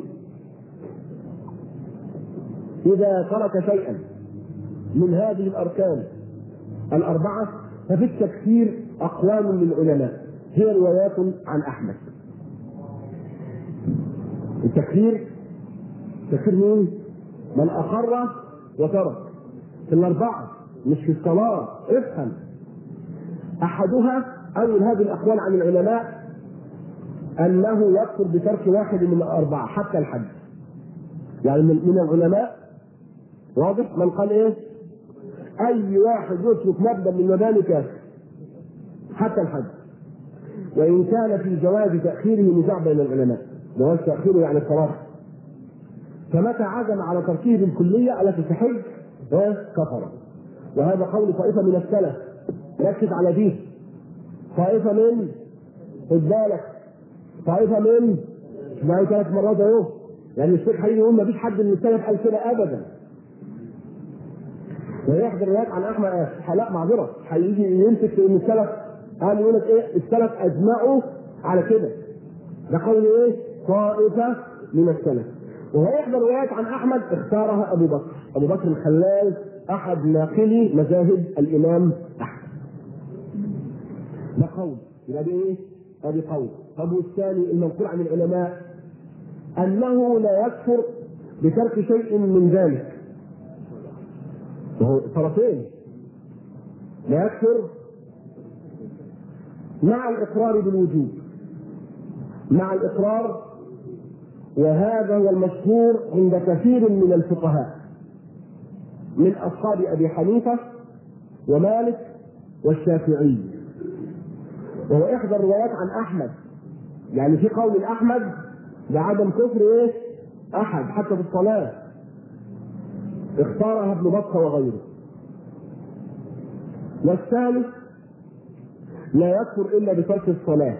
اذا ترك شيئا من هذه الاركان الاربعه ففي التكفير اقوال للعلماء هي روايات عن احمد التكفير تكفير مين؟ من اقر وترك في الاربعه مش في الصلاه افهم احدها اول هذه الاقوال عن العلماء انه يكفر بترك واحد من الاربعه حتى الحج. يعني من العلماء واضح من قال ايه؟ اي واحد يترك مبدا من مباني كافر حتى الحج. وان كان في جواز تاخيره نزاع بين العلماء. جواز تاخيره يعني الصلاه. فمتى عزم على تركه بالكليه التي تحج كفر. وهذا قول طائفه من السلف ركز على دي طائفه من خد بالك طائفه من معي ثلاث مرات اهو يعني الشيخ هيجي يقول ما فيش حد من السلف قال كده ابدا ويحضر روايات عن احمد لا معذره هيجي يمسك في ان السلف قال يقول لك ايه السلف اجمعوا على كده ده قول ايه طائفه من السلف وهو احدى الروايات عن احمد اختارها ابو بكر ابو بكر الخلال احد ناقلي مذاهب الامام احمد ده قول يبقى دي ايه؟ ادي قول طب والثاني المنقول عن العلماء انه لا يكفر بترك شيء من ذلك وهو طرفين لا يكفر مع الاقرار بالوجوب مع الاقرار وهذا هو المشهور عند كثير من الفقهاء من اصحاب ابي حنيفه ومالك والشافعي وهو احدى الروايات عن احمد يعني في قول احمد بعدم كفر ايه؟ احد حتى في الصلاه اختارها ابن بطه وغيره والثالث لا يكفر الا بترك الصلاه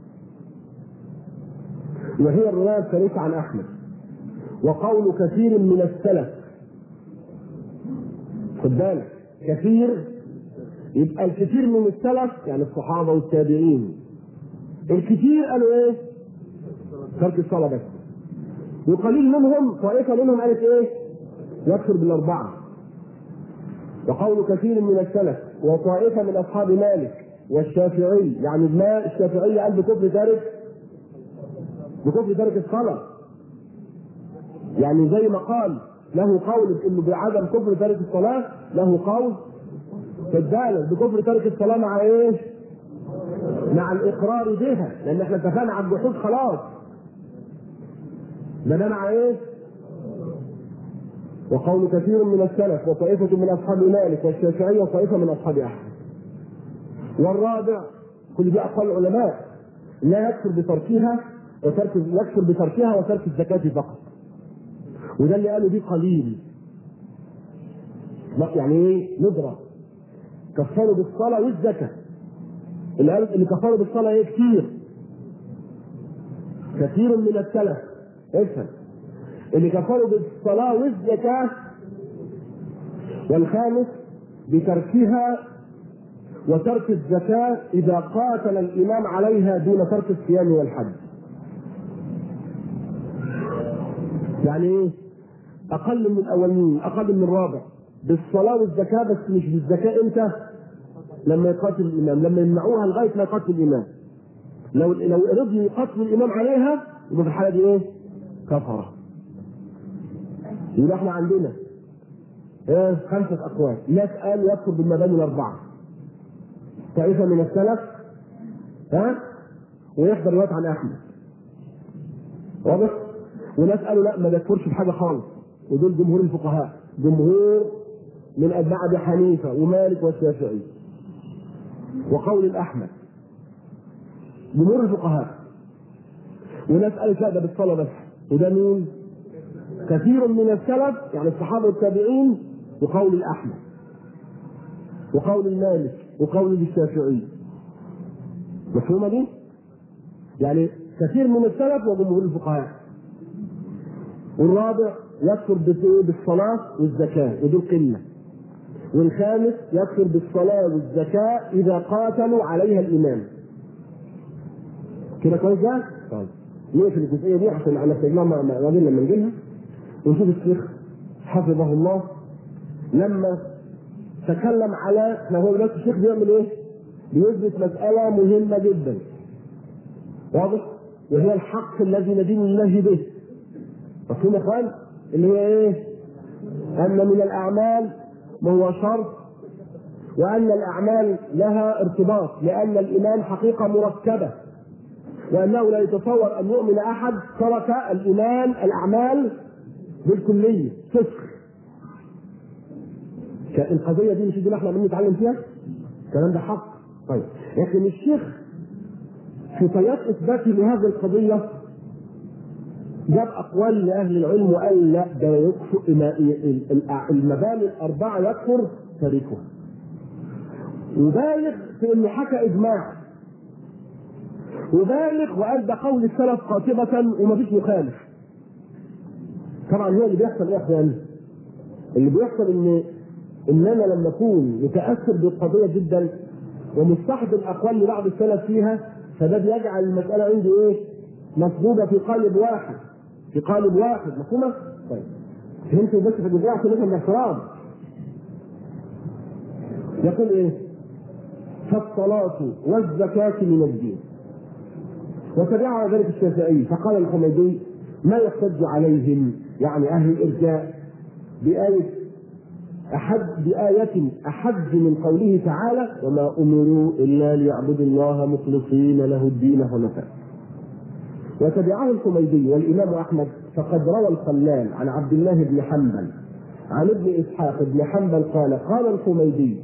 وهي الروايه الثالثه عن احمد وقول كثير من السلف خد بالك كثير يبقى الكثير من السلف يعني الصحابه والتابعين الكثير قالوا ايه؟ ترك الصلاه بس وقليل منهم طائفه منهم قالت ايه؟ يكفر بالاربعه وقول كثير من السلف وطائفه من اصحاب مالك والشافعي يعني ما الشافعي قال بكفر تارك بكفر تارك الصلاه يعني زي ما قال له قول انه بعدم كفر تارك الصلاه له قول خد بالك بكفر ترك الصلاه مع ايه؟ مع الاقرار بها لان احنا اتفقنا على الجحود خلاص ده ده مع ايه؟ وقول كثير من السلف وطائفة من أصحاب مالك والشافعية وطائفة من أصحاب أحمد. والرابع كل دي أقوال العلماء لا يكفر بتركها وترك يكفر بتركها وترك الزكاة فقط. وده اللي قالوا دي قليل. يعني ايه؟ ندرة كفروا بالصلاة والزكاة. اللي قالوا اللي كفروا بالصلاة ايه كتير. كثير من السلف افهم اللي كفروا بالصلاة والزكاة والخامس بتركها وترك الزكاة إذا قاتل الإمام عليها دون ترك الصيام والحج. يعني إيه؟ أقل من الأولين، أقل من الرابع. بالصلاة والزكاة بس مش بالزكاة إمتى؟ لما يقاتل الإمام، لما يمنعوها لغاية ما يقاتل الإمام. لو لو رضي يقاتل الإمام عليها يبقى في الحالة دي إيه؟ كفرة. يبقى احنا عندنا ايه خمسة أقوال، ناس قالوا يكفر بالمباني الأربعة. طائفة من السلف ها ويحضر روايات عن أحمد. واضح؟ وناس قالوا لا ما بيكفرش بحاجة خالص ودول جمهور الفقهاء، جمهور من أتباع أبي حنيفة ومالك والشافعي. وقول الأحمد. جمهور الفقهاء. وناس قالت لا ده بالصلاة بس، وده مين؟ كثير من السلف يعني الصحابه والتابعين وقول الاحمد وقول المالك وقول الشافعي مفهومه دي؟ يعني كثير من السلف وجمهور الفقهاء والرابع يكفر بالصلاة والزكاة ودول قلة والخامس يكفر بالصلاة والزكاة إذا قاتلوا عليها الإمام كده كويس ده؟ طيب نقفل الجزئية دي عشان احنا سيبناها مع بعدين لما نجيلها ونشوف الشيخ حفظه الله لما تكلم على احنا هو دلوقتي الشيخ بيعمل ايه؟ بيثبت مسألة مهمة جدا واضح؟ وهي الحق الذي ندين الله به مفهوم يا اخوان؟ اللي هي ايه؟ أن من الأعمال ما هو شرط وأن الأعمال لها ارتباط لأن الإيمان حقيقة مركبة وأنه لا يتصور أن يؤمن أحد ترك الإيمان الأعمال بالكلية صفر القضية دي مش دي اللي احنا عمالين نتعلم فيها؟ الكلام ده حق طيب لكن الشيخ في طيات إثباته لهذه القضية جاب أقوال لأهل العلم وقال لا ده يكفر المباني الأربعة يكفر تاركها وبالغ في إنه حكى إجماع وبالغ وقال ده قول السلف قاطبة ومفيش مخالف طبعا هو اللي بيحصل ايه يا اخوان؟ اللي بيحصل ان ان انا لما اكون متاثر بالقضيه جدا ومستحضر الاقوال لبعض السلف فيها فده بيجعل المساله عندي ايه؟ مصبوبه في قالب واحد في قالب واحد مفهومه؟ طيب فهمتوا بس في الجزئيه عشان نفهم الاحترام يقول ايه؟ فالصلاة والزكاة من الدين وتبعها ذلك الشافعي فقال الحميدي ما يحتج عليهم يعني اهل الارجاء بآية أحد بآية أحد من قوله تعالى وما أمروا إلا ليعبدوا الله مخلصين له الدين حنفاء وتبعه الحميدي والإمام أحمد فقد روى الخلال عن عبد الله بن حنبل عن ابن إسحاق بن حنبل قال قال الحميدي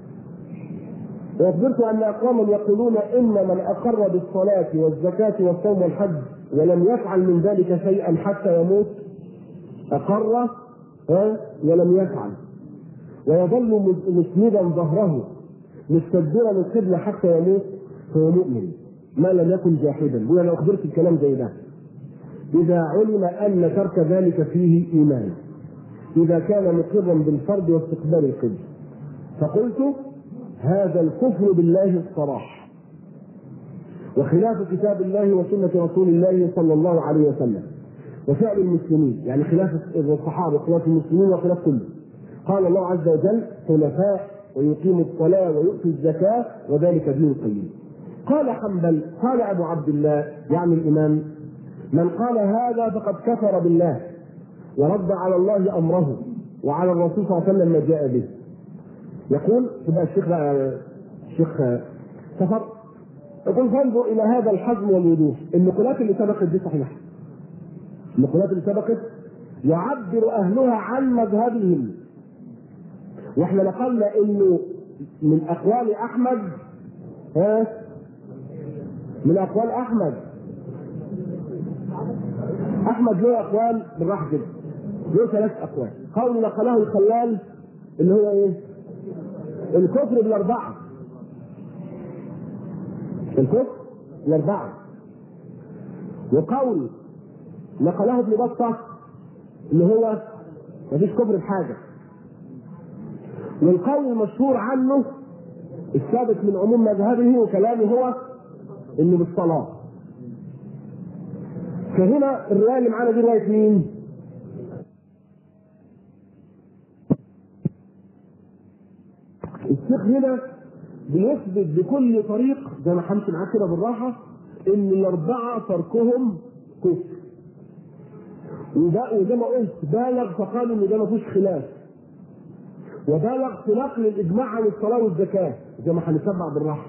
وأخبرت أن أقواما يقولون إن من أقر بالصلاة والزكاة والصوم والحج ولم يفعل من ذلك شيئا حتى يموت أقر ولم يفعل ويظل مسندا ظهره مستدبرا القبلة حتى يموت فهو مؤمن ما لم يكن جاحدا وأنا لو أخبرت الكلام زي ده إذا علم أن ترك ذلك فيه إيمان إذا كان مقرا بالفرض واستقبال القبلة فقلت هذا الكفر بالله الصراح وخلاف كتاب الله وسنة رسول الله صلى الله عليه وسلم وفعل المسلمين يعني خلاف الصحابة خلاف المسلمين وخلاف كله قال الله عز وجل حنفاء ويقيم الصلاة ويؤتي الزكاة وذلك دين القيم قال حنبل قال أبو عبد الله يعني الإمام من قال هذا فقد كفر بالله ورد على الله أمره وعلى الرسول صلى الله عليه وسلم ما جاء به يقول تبقى الشيخ الشيخ سفر يقول فانظر الى هذا الحزم والوضوح النقولات اللي سبقت دي صحيحه النقولات اللي سبقت يعبر اهلها عن مذهبهم واحنا نقلنا انه من اقوال احمد ها من اقوال احمد احمد له اقوال بالراحه كده له ثلاث اقوال قول نقله الخلال اللي هو ايه؟ الكفر بالاربعه الكفر الاربعه وقول نقله ابن بطه اللي هو مفيش كفر بحاجه والقول المشهور عنه الثابت من عموم مذهبه وكلامه هو انه بالصلاه فهنا الروايه اللي معانا دي روايه مين؟ الشيخ هنا بيثبت بكل طريق زي ما همشي معاك كده بالراحه ان الاربعه تركهم كفر وده وزي ما قلت بالغ فقالوا ان ده ما فيهوش خلاف وبالغ في نقل الاجماع عن الصلاه والزكاه زي ما هنسمع بالراحه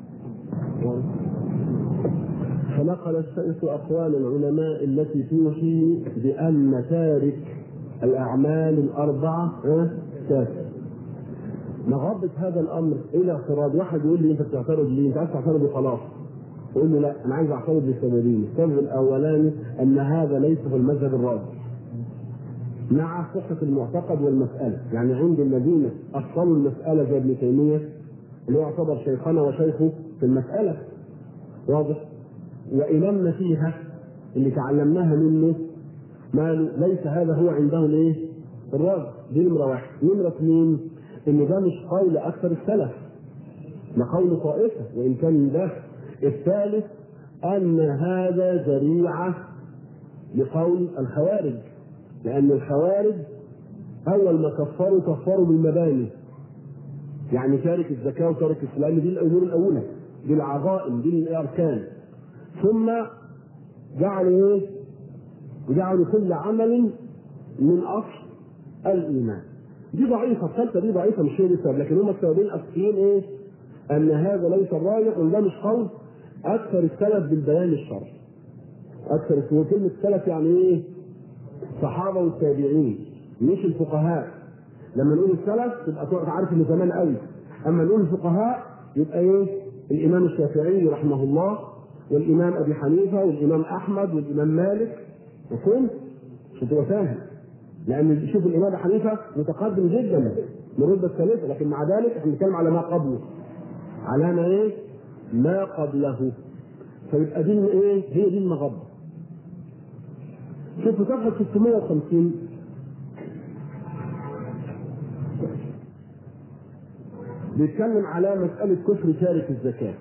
فنقل الشيخ اقوال العلماء التي توحي بان تارك الاعمال الاربعه كافر مغبة هذا الامر الى اعتراض واحد يقول لي انت بتعترض ليه؟ انت عايز تعترض وخلاص. اقول له لا انا عايز اعترض لسببين، السبب الاولاني ان هذا ليس هو المذهب الراجح. مع صحة المعتقد والمسألة، يعني عند الذين أصلوا المسألة زي ابن تيمية اللي هو يعتبر شيخنا وشيخه في المسألة. واضح؟ وإمامنا فيها اللي تعلمناها منه ماله ليس هذا هو عندهم ايه؟ الراجح، دي نمرة واحد، نمرة اثنين ان ده مش قول اكثر السلف ده قول طائفه وان كان ده الثالث ان هذا ذريعه لقول الخوارج لان الخوارج اول ما كفروا كفروا بالمباني يعني تارك الزكاه وتارك الصلاه دي الامور الاولى دي العظائم دي الاركان ثم جعلوا ايه؟ جعلوا كل عمل من اصل الايمان دي ضعيفه الثالثه دي ضعيفه مش هي دي السبب لكن هم السببين الاساسيين ايه؟ ان هذا ليس الراجح وده مش قول اكثر السلف بالبيان الشرعي. اكثر السلف كلمه السلف يعني ايه؟ الصحابه والتابعين مش الفقهاء. لما نقول السلف تبقى تعرف عارف انه زمان قوي. اما نقول الفقهاء يبقى ايه؟ الامام الشافعي رحمه الله والامام ابي حنيفه والامام احمد والامام مالك مفهوم؟ عشان تبقى فاهم. لان شوف الامام حنيفه متقدم جدا من الرتبه الثالثه لكن مع ذلك احنا بنتكلم على ما قبله على ما ايه؟ ما قبله فيبقى دي ايه؟ هي دي المغبه شوف في صفحه 650 بيتكلم على مسألة كفر تارك الزكاة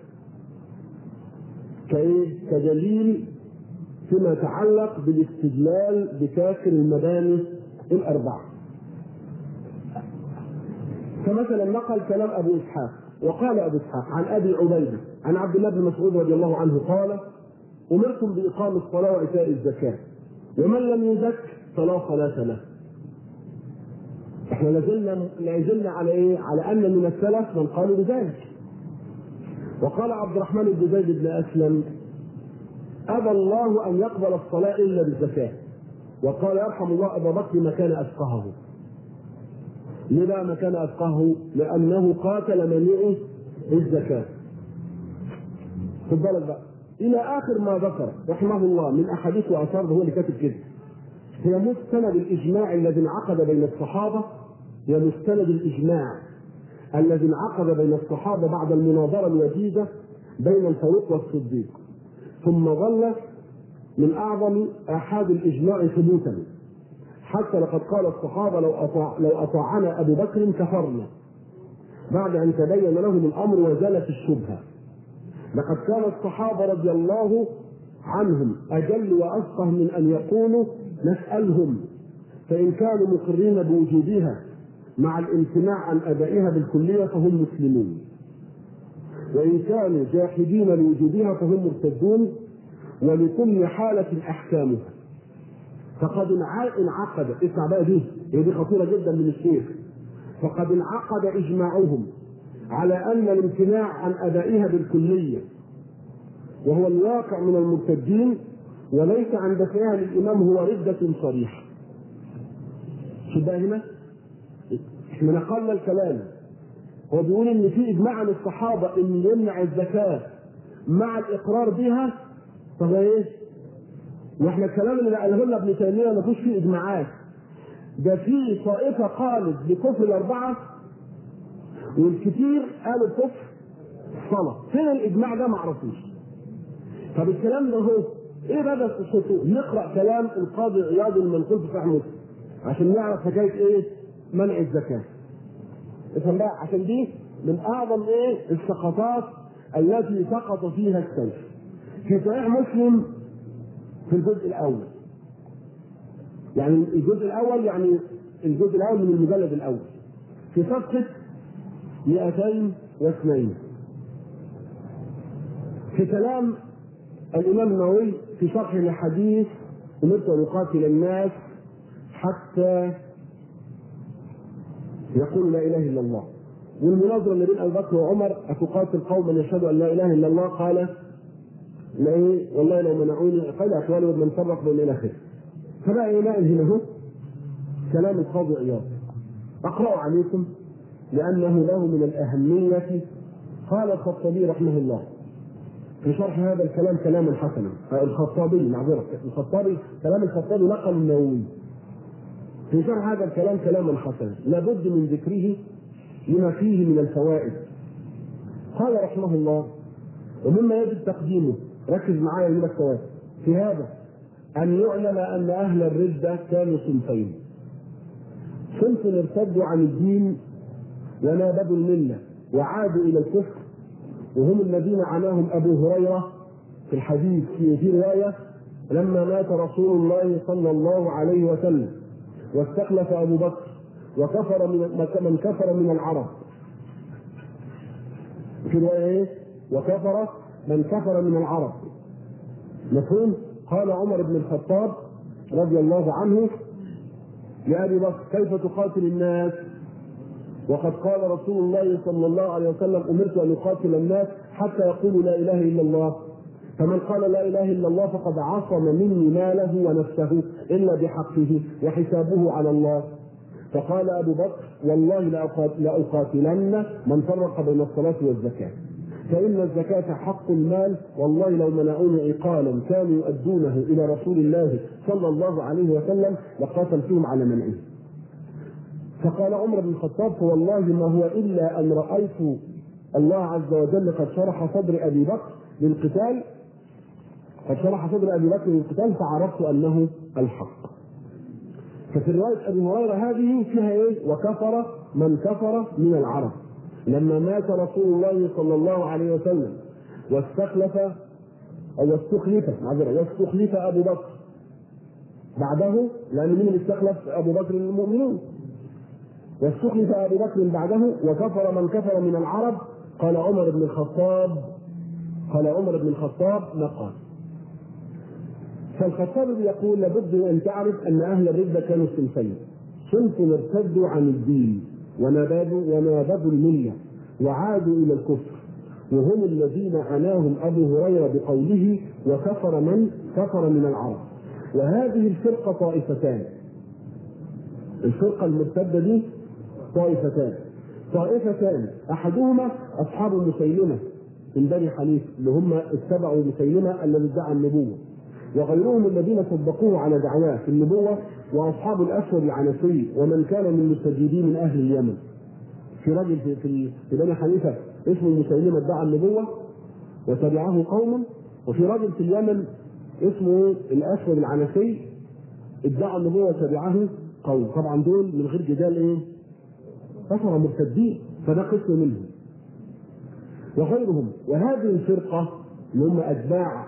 كإيه؟ كدليل فيما يتعلق بالاستدلال بكافر المباني الأربعة فمثلا نقل كلام أبو إسحاق وقال أبو إسحاق عن أبي عبيدة عن عبد الله بن مسعود رضي الله عنه قال أمرتم بإقام الصلاة وإيتاء الزكاة ومن لم يزك فلا صلاة له احنا لازلنا لازلنا على ايه؟ على ان من السلف من قالوا بذلك. وقال عبد الرحمن بن زيد بن اسلم ابى الله ان يقبل الصلاه الا بالزكاه. وقال يرحم الله ابا بكر ما كان افقهه. لما ما كان افقهه؟ لانه قاتل منيع الزكاه. خد بالك بقى. الى اخر ما ذكر رحمه الله من احاديث واثار هو اللي كاتب كده. هي مستند الاجماع الذي انعقد بين الصحابه هي مستند الاجماع الذي انعقد بين الصحابه بعد المناظره الوجيزه بين الفاروق والصديق ثم ظل من اعظم احاد الاجماع ثبوتا حتى لقد قال الصحابه لو أطاع لو اطاعنا ابو بكر كفرنا بعد ان تبين لهم الامر وزالت الشبهه لقد كان الصحابه رضي الله عنهم اجل وافقه من ان يقولوا نسالهم فان كانوا مقرين بوجودها مع الامتناع عن ادائها بالكليه فهم مسلمون وان كانوا جاحدين لوجودها فهم مرتدون ولكل حاله احكامها فقد انعقد اسمع بقى دي هي دي خطيره جدا من الشيخ فقد انعقد اجماعهم على ان الامتناع عن ادائها بالكليه وهو الواقع من المرتدين وليس عن دفعها للامام هو رده صريحه شو بقى هنا؟ احنا نقلنا الكلام هو بيقول ان في اجماع عن الصحابه ان يمنع الزكاه مع الاقرار بها طب ايه؟ واحنا الكلام اللي قاله لنا ابن تيميه ما فيش فيه اجماعات ده في طائفه قالت بكفر الاربعه والكثير قالوا كفر الصلاه فين الاجماع ده ما عرفوش طب الكلام ده هو ايه بقى قصته؟ نقرا كلام القاضي عياض المنقول في صحيح مسلم عشان نعرف حكايه ايه؟ منع الزكاه. افهم بقى عشان دي من اعظم ايه؟ السقطات التي سقط فيها السلف. في صحيح مسلم في الجزء الاول. يعني الجزء الاول يعني الجزء الاول من المجلد الاول. في صفحه 202 في كلام الامام النووي في شرح الحديث امرت ان اقاتل الناس حتى يقول لا اله الا الله والمناظره ما بين ابي بكر وعمر اتقاتل قوما يشهدوا ان لا اله الا الله قال لا ايه والله لو منعوني قال اخواني ومن فرق بين الى اخره فبقى ايه نقل هنا اهو كلام القاضي عياض اقرا عليكم لانه له من الاهميه قال الخطابي رحمه الله في شرح هذا الكلام كلاما حسنا الخطابي معذرة الخطابي كلام الخطابي نقل النووي في شرح هذا الكلام كلاما حسنا لابد من ذكره لما فيه من الفوائد قال رحمه الله ومما يجب تقديمه ركز معايا من الفوائد في هذا أن يعلم أن أهل الردة كانوا صنفين صنف ارتدوا عن الدين ونابذوا الملة وعادوا إلى الكفر وهم الذين عناهم ابو هريره في الحديث في في روايه لما مات رسول الله صلى الله عليه وسلم واستخلف ابو بكر وكفر من من كفر من العرب في روايه ايه؟ وكفر من كفر من العرب مفهوم؟ قال عمر بن الخطاب رضي الله عنه لابي بكر كيف تقاتل الناس وقد قال رسول الله صلى الله عليه وسلم امرت ان اقاتل الناس حتى يقولوا لا اله الا الله فمن قال لا اله الا الله فقد عصم مني ماله ونفسه الا بحقه وحسابه على الله فقال ابو بكر والله لاقاتلن من فرق بين الصلاه والزكاه فإن الزكاة حق المال والله لو منعوني عقالا كانوا يؤدونه إلى رسول الله صلى الله عليه وسلم لقاتلتهم على منعه فقال عمر بن الخطاب فوالله ما هو الا ان رايت الله عز وجل قد شرح صدر ابي بكر للقتال قد شرح صدر ابي بكر للقتال فعرفت انه الحق. ففي روايه ابي هريره هذه فيها ايه؟ وكفر من كفر من العرب. لما مات رسول الله صلى الله عليه وسلم واستخلف او استخلف معذره واستخلف ابو بكر بعده لان مين اللي استخلف ابو بكر المؤمنون واستخلف ابو بكر بعده وكفر من كفر من العرب قال عمر بن الخطاب قال عمر بن الخطاب ما قال فالخطاب يقول لابد ان تعرف ان اهل الرده كانوا صنفين صنف ارتدوا عن الدين ونابذوا ونابذوا المله وعادوا الى الكفر وهم الذين عناهم ابو هريره بقوله وكفر من كفر من العرب وهذه الفرقه طائفتان الفرقه المرتده دي طائفتان طائفتان احدهما اصحاب مسيلمه من بني حنيفه اللي هم اتبعوا مسيلمه الذي ادعى النبوه وغيرهم الذين صدقوه على دعواه في النبوه واصحاب الاسود العنسي ومن كان من المستجيبين من اهل اليمن في رجل في في, في بني حنيفه اسمه مسيلمه ادعى النبوه وتبعه قوم وفي رجل في اليمن اسمه الاسود العنسي ادعى النبوه وتبعه قوم طبعا دول من غير جدال ايه؟ كفر مرتدين فده قسم منهم وغيرهم وهذه الفرقه اللي هم اتباع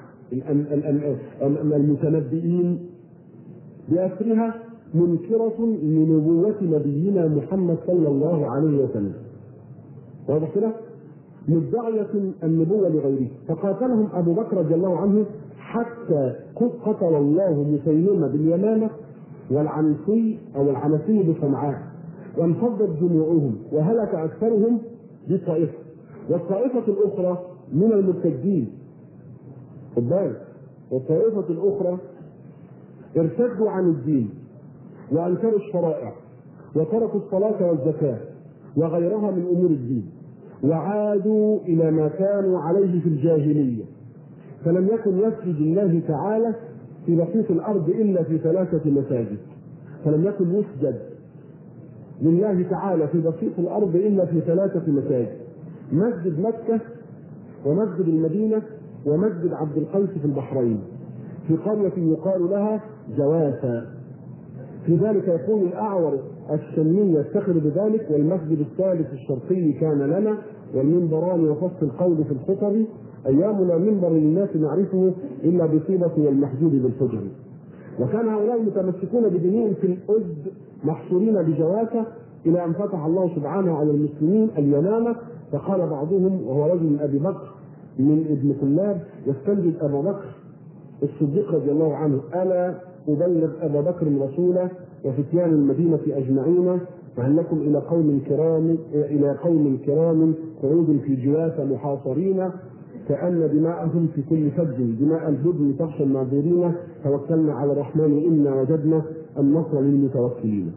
المتنبئين بأسرها منكرة لنبوة نبينا محمد صلى الله عليه وسلم. واضح كده؟ مدعية النبوة لغيره، فقاتلهم أبو بكر رضي الله عنه حتى قتل الله مسيلمة باليمامة والعنسي أو العنسي بصنعاء، وانفضت جموعهم وهلك أكثرهم بطائفة، والطائفة الأخرى من المرتدين خد بالك والطائفة الأخرى ارتدوا عن الدين وأنكروا الشرائع وتركوا الصلاة والزكاة وغيرها من أمور الدين وعادوا إلى ما كانوا عليه في الجاهلية فلم يكن يسجد الله تعالى في بسيط الأرض إلا في ثلاثة مساجد فلم يكن يسجد لله تعالى في بسيط الأرض إلا في ثلاثة مساجد مسجد مكة ومسجد المدينة ومسجد عبد القيس في البحرين في قرية يقال لها جواسة في ذلك يكون الأعور الشمي يفتخر بذلك والمسجد الثالث الشرقي كان لنا والمنبران وفصل القول في الخطب أيامنا منبر للناس نعرفه إلا بطيبة والمحجوب بالفجر وكان هؤلاء متمسكون بدينهم في الأد محصورين بجواسة إلى أن فتح الله سبحانه على المسلمين اليمامة فقال بعضهم وهو رجل من أبي بكر من ابن كلاب يستنجد ابا بكر الصديق رضي الله عنه الا ابلغ ابا بكر رسوله وفتيان المدينه اجمعين فهل لكم الى قوم كرام الى قوم كرام قعود في جواسه محاصرين كأن دماءهم في كل فج دماء البدن تخشى الناظرين توكلنا على الرحمن إنا وجدنا النصر للمتوكلين.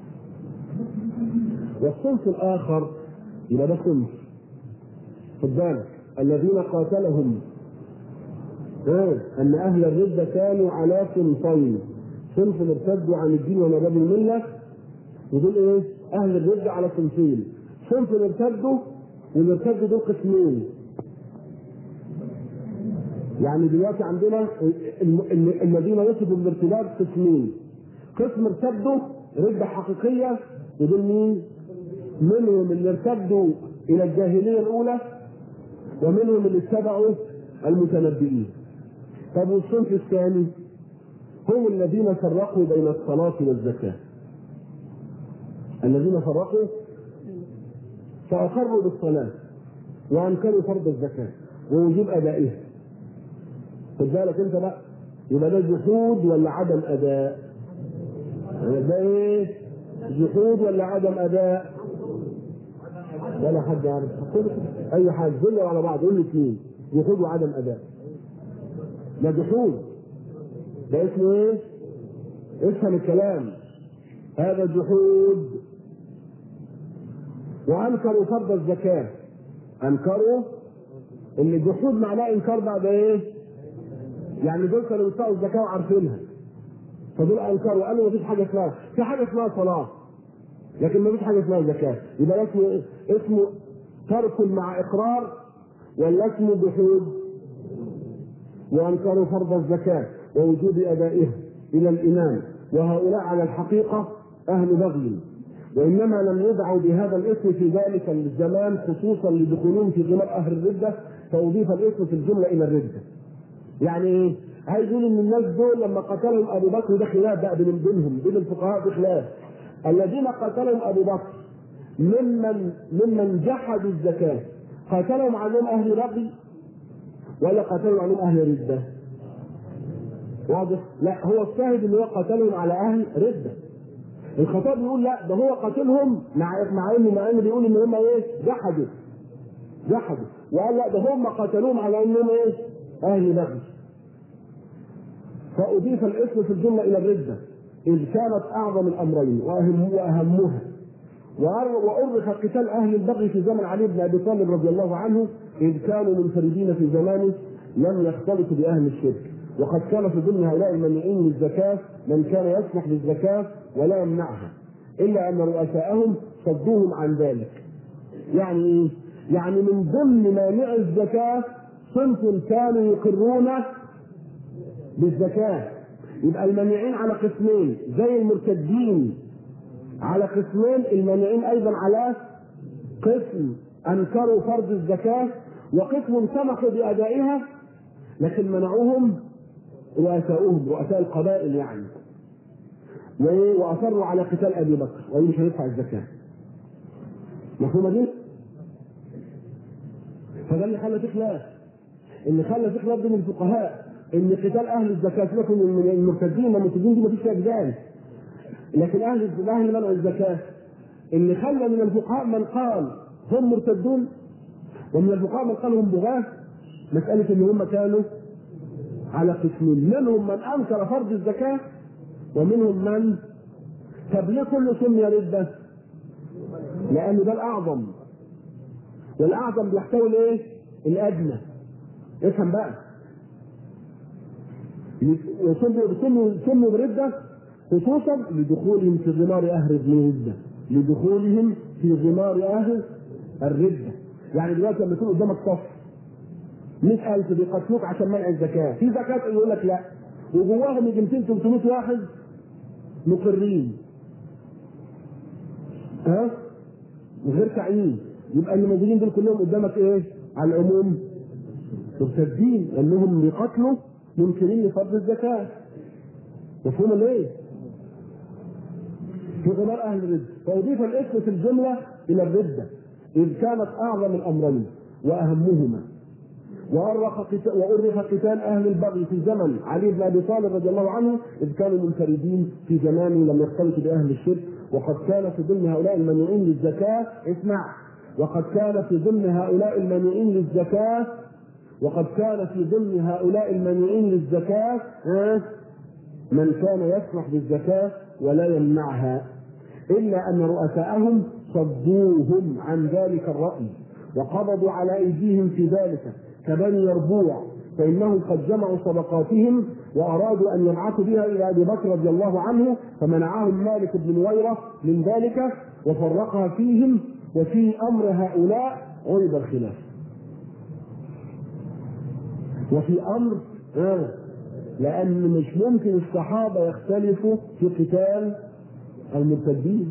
والصنف الآخر يبقى ده صنف خد بالك الذين قاتلهم أن أهل الردة كانوا على صنفين صنف ارتدوا عن الدين ونبذوا الملة ودول إيه؟ أهل الردة على صنفين صنف ارتدوا والارتدوا دول قسمين يعني دلوقتي عندنا الذين وصفوا بالارتداد قسمين قسم ارتدوا ردة حقيقية ودول مين؟ منهم اللي ارتدوا إلى الجاهلية الأولى ومنهم اللي اتبعوا المتنبئين طب والصنف الثاني هم الذين فرقوا بين الصلاة والزكاة الذين فرقوا فأقروا بالصلاة وأنكروا فرض الزكاة ووجوب أدائها خد بالك أنت بقى يبقى ده جحود ولا عدم أداء؟ ده إيه؟ جحود ولا عدم أداء؟ ولا حد يعرف اي حاجه كله على بعض قول اثنين جحود وعدم اداء ده جحود ده اسمه ايه؟ افهم الكلام هذا جحود وانكروا فرض الزكاه انكروا ان الجحود معناه انكار بعد ايه؟ يعني دول كانوا بيدفعوا الزكاه وعارفينها فدول انكروا قالوا مفيش حاجه اسمها في حاجه اسمها صلاه لكن مفيش حاجه اسمها زكاه يبقى اسمه اسمه ترك مع اقرار ولا اسمه جحود وانكروا فرض الزكاه ووجوب ادائها الى الامام وهؤلاء على الحقيقه اهل بغي وانما لم يدعوا بهذا الاسم في ذلك الزمان خصوصا لدخولهم في غمار اهل الرده فاضيف الاسم في الجمله الى الرده. يعني ايه؟ عايز يقول ان الناس دول لما قتلهم ابو بكر ده خلاف بقى بين بينهم بين الفقهاء في خلاف. الذين قتلهم ابو بكر ممن ممن جحدوا الزكاه قاتلهم عنهم اهل بغي ولا قاتلهم عنهم اهل رده؟ واضح؟ لا هو الشاهد ان هو قاتلهم على اهل رده. الخطاب يقول لا ده هو قاتلهم مع مع انه مع انه بيقول ان هم ايه؟ جحدوا. جحدوا وقال لا ده هم قاتلوهم على انهم ايه؟ اهل بغي. فاضيف الاسم في الجمله الى الرده اذ كانت اعظم الامرين واهم واهمها وأرخ قتال أهل البغي في زمن علي بن أبي طالب رضي الله عنه إذ كانوا منفردين في زمانه لم يختلطوا بأهل الشرك وقد كان في ضمن هؤلاء المنيعين للزكاة من كان يسمح بالزكاة ولا يمنعها إلا أن رؤساءهم صدوهم عن ذلك يعني إيه؟ يعني من ضمن مانع الزكاة صنف كانوا يقرون بالزكاة يبقى المانعين على قسمين زي المرتدين على قسمين المانعين ايضا على قسم انكروا فرض الزكاه وقسم سمحوا بادائها لكن منعوهم رؤساؤهم رؤساء القبائل يعني واصروا على قتال ابي بكر وقالوا مش هيدفع الزكاه مفهومه دي؟ فده اللي خلى في خلاف اللي خلى في خلاف بين الفقهاء ان قتال اهل الزكاه سيبك من المرتدين المرتدين دي مفيش فيها جدال لكن اهل اهل منع الزكاه اللي خلى من الفقهاء من قال هم مرتدون ومن الفقهاء من قال هم بغاة مسألة ان هم كانوا على قسمين منهم من انكر فرض الزكاة ومنهم من طب ليه كله سمي ردة؟ لأن ده الأعظم والأعظم بيحتوي الإيه؟ الأدنى افهم بقى وسموا سموا بردة خصوصا لدخولهم في غمار اهل الردة لدخولهم في غمار اهل الردة يعني دلوقتي لما يكون قدامك صف 100000 بيقتلوك عشان منع الزكاة في زكاة يقول لك لا وجواهم يجي 200 300 واحد مقرين ها من غير تعيين يبقى اللي موجودين دول كلهم قدامك ايه؟ على العموم مرتدين لانهم بيقتلوا منكرين لفرض الزكاة مفهوم ليه؟ في غمار اهل الرده فاضيف الاسم في الجمله الى الرده اذ كانت اعظم الامرين واهمهما وأرخ قتال وأرخ قتال أهل البغي في زمن علي بن أبي طالب رضي الله عنه إذ كانوا منفردين في زمان لم يختلطوا بأهل الشرك وقد كان في ضمن هؤلاء المنيعين للزكاة اسمع وقد كان في ضمن هؤلاء المنيعين للزكاة وقد كان في ضمن هؤلاء المنيعين للزكاة من كان يسمح بالزكاة ولا يمنعها إلا أن رؤساءهم صدوهم عن ذلك الرأي وقبضوا على أيديهم في ذلك كبني يربوع فإنهم قد جمعوا صدقاتهم وأرادوا أن يبعثوا بها إلى أبي بكر رضي الله عنه فمنعهم مالك بن نويرة من ذلك وفرقها فيهم وفي أمر هؤلاء عرض الخلاف وفي أمر آه لأن مش ممكن الصحابة يختلفوا في قتال المرتدين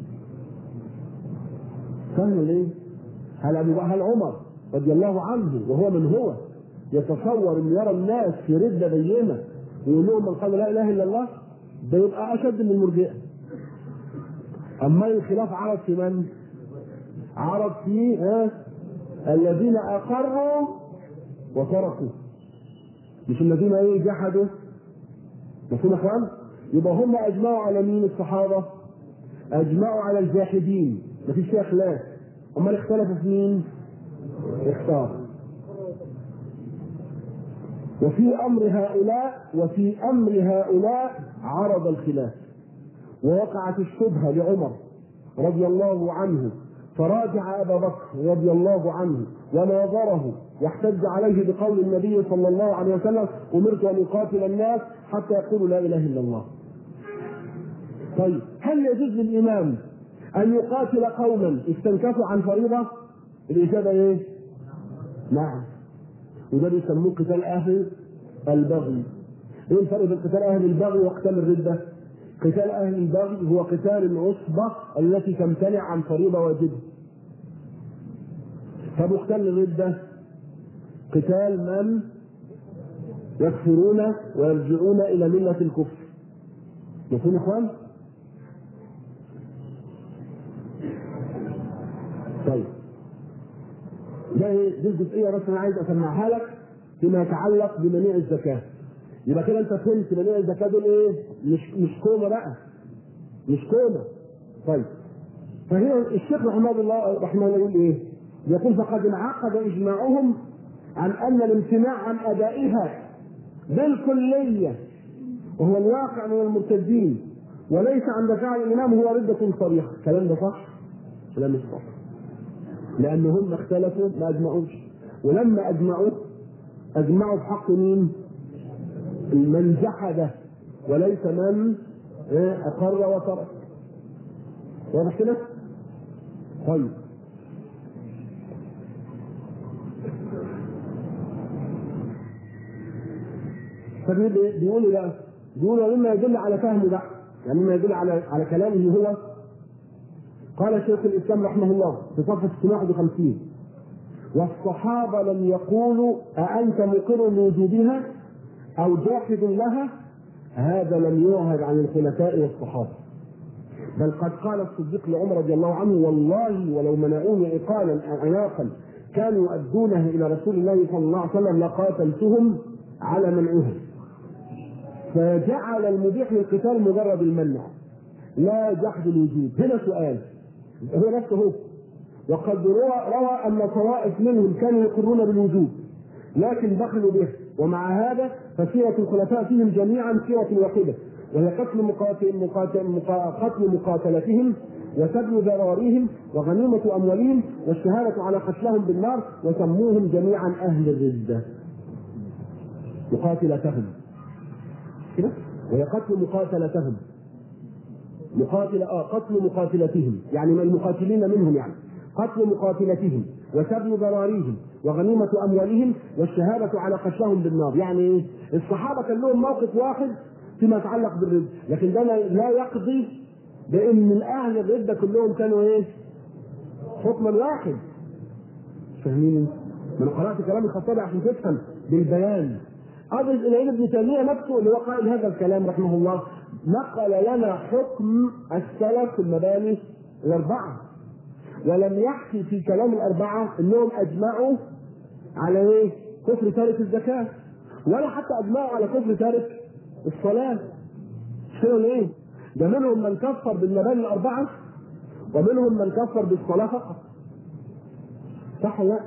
فاهم ليه؟ هل أبو هل عمر رضي الله عنه وهو من هو يتصور ان يرى الناس في رده بينه ويقول لهم من قال لا اله الا الله ده يبقى اشد من المرجئه اما الخلاف عرض في من؟ عرض في ها الذين اقروا وتركوا مش الذين ايه جحدوا مفهوم يا اخوان؟ يبقى هم اجمعوا على مين الصحابه؟ اجمعوا على الجاحدين مفيش فيها خلاف امال اختلفوا في مين؟ اختار وفي امر هؤلاء وفي امر هؤلاء عرض الخلاف ووقعت الشبهه لعمر رضي الله عنه فراجع ابا بكر رضي الله عنه وناظره واحتج عليه بقول النبي صلى الله عليه وسلم امرت ان اقاتل الناس حتى يقولوا لا اله الا الله. طيب هل يجوز للامام ان يقاتل قوما استنكفوا عن فريضه؟ الاجابه ايه؟ نعم. وده بيسموه قتال اهل البغي. ايه الفرق بين قتال اهل البغي وقتال الرده؟ قتال اهل البغي هو قتال العصبه التي تمتنع عن فريضه واجبه طب واختل الرده قتال من يكفرون ويرجعون الى مله الكفر مفهوم يا اخوان؟ طيب ده ايه؟ دي الجزئيه بس انا عايز اسمعها لك فيما يتعلق بمنيع الزكاه. يبقى كده انت فهمت منيع الزكاه دول ايه؟ مش مش كومه بقى. مش كومه. طيب. فهي الشيخ رحمه الله رحمه الله يقول ايه؟ يقول فقد انعقد اجماعهم عن ان الامتناع عن ادائها بالكليه وهو الواقع من المرتدين وليس عند فعل الامام هو رده صريحه، الكلام ده صح؟ كلام مش صح. لان هم اختلفوا ما اجمعوش ولما اجمعوا اجمعوا بحق مين؟ من جحد وليس من اقر وترك واضح كده؟ طيب فبيقول ايه؟ بيقولوا لا بيقولوا مما يدل على فهمه بقى يعني مما يدل على على كلامه هو قال شيخ الاسلام رحمه الله في صفحه 651 والصحابه لم يقولوا أأنت مقر بوجودها أو جاحد لها هذا لم يعهد عن الخلفاء والصحابه بل قد قال الصديق لعمر رضي الله عنه والله ولو منعوني عقالا او عناقا كانوا يؤدونه الى رسول الله صلى الله عليه وسلم لقاتلتهم على منعهم فجعل المبيح للقتال مجرد المنع لا جحد الوجود هنا سؤال هو نفسه هو وقد روى, روى ان طوائف منهم كانوا يقرون بالوجود لكن بخلوا به ومع هذا فسيرة الخلفاء فيهم جميعا سيرة واحدة وهي قتل مقاتل مقاتل قتل مقاتلتهم وسبي ذراريهم وغنيمة أموالهم والشهادة على قتلهم بالنار وسموهم جميعا أهل الردة مقاتلتهم كده وهي قتل مقاتلتهم مقاتل اه قتل مقاتلتهم يعني من المقاتلين منهم يعني قتل مقاتلتهم وسبي ذراريهم وغنيمة أموالهم والشهادة على قتلهم بالنار يعني إيه؟ الصحابة كان لهم موقف واحد فيما يتعلق بالردة لكن ده لا يقضي بأن الأهل الردة كلهم كانوا إيه حكما واحد فاهمين ما انا قرأت كلام الخطابي عشان تفهم بالبيان أضف إلى ابن تيمية نفسه اللي هو قائل هذا الكلام رحمه الله نقل لنا حكم السلف في المباني الأربعة ولم يحكي في كلام الأربعة أنهم أجمعوا على إيه؟ كفر تارك الزكاة ولا حتى أجمعوا على كفر تارك الصلاة شنو إيه؟ ده منهم من كفر بالمباني الأربعة ومنهم من كفر بالصلاة فقط صح ولا لا؟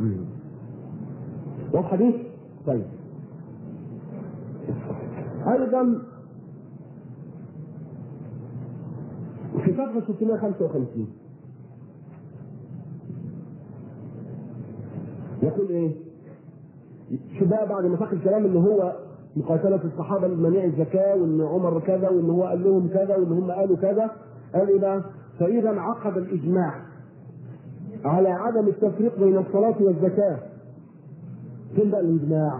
واضح حديث؟ طيب أيضا في صفحة 655 يقول ايه؟ شو بقى بعد ما ساق الكلام اللي هو مقاتلة الصحابة لمنيع الزكاة وان عمر كذا وان هو قال لهم كذا وان هم قالوا كذا قال ايه بقى؟ فإذا انعقد الإجماع على عدم التفريق بين الصلاة والزكاة فين بقى الإجماع؟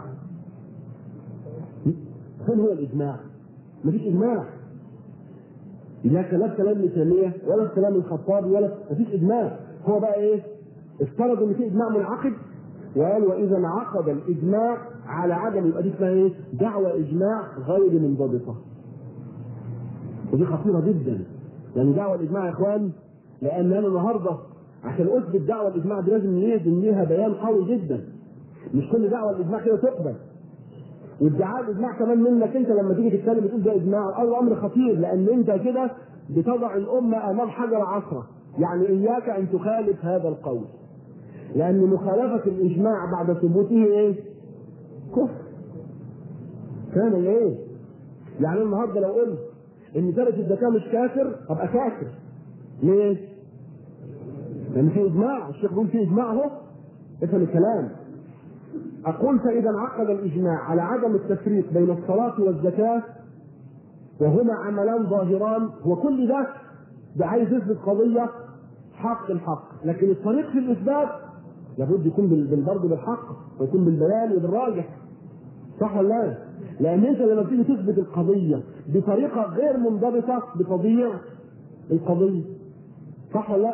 فين هو الإجماع؟ مفيش إجماع لا كلام كلام ابن تيمية ولا كلام الخطابي ولا مفيش إجماع هو بقى إيه؟ افترضوا إن في إجماع منعقد وقال واذا انعقد الاجماع على عدم يبقى دي اسمها ايه؟ دعوى اجماع غير منضبطه. ودي خطيره جدا. يعني دعوى الاجماع يا اخوان لان انا النهارده عشان اثبت دعوى الاجماع دي لازم نهدم ليها بيان قوي جدا. مش كل دعوى الاجماع كده تقبل. وادعاء الاجماع كمان منك انت لما تيجي تتكلم بتقول ده اجماع او امر خطير لان انت كده بتضع الامه امام حجر عصره. يعني اياك ان تخالف هذا القول. لأن مخالفة الإجماع بعد ثبوته إيه؟ كفر. كان إيه؟ يعني النهارده لو قلت إن تارك الزكاة مش كافر أبقى كافر. ليه؟ لأن في إجماع، الشيخ بيقول في إجماع أهو. افهم الكلام. أقول فإذا انعقد الإجماع على عدم التفريق بين الصلاة والزكاة وهما عملان ظاهران وكل ده ده عايز يثبت قضية حق الحق، لكن الطريق في الإثبات لابد يكون برضه بالحق ويكون بالبيان وبالراجح صح ولا لا؟ لان انت لما تيجي تثبت القضيه بطريقه غير منضبطه بتضيع القضيه صح ولا لا؟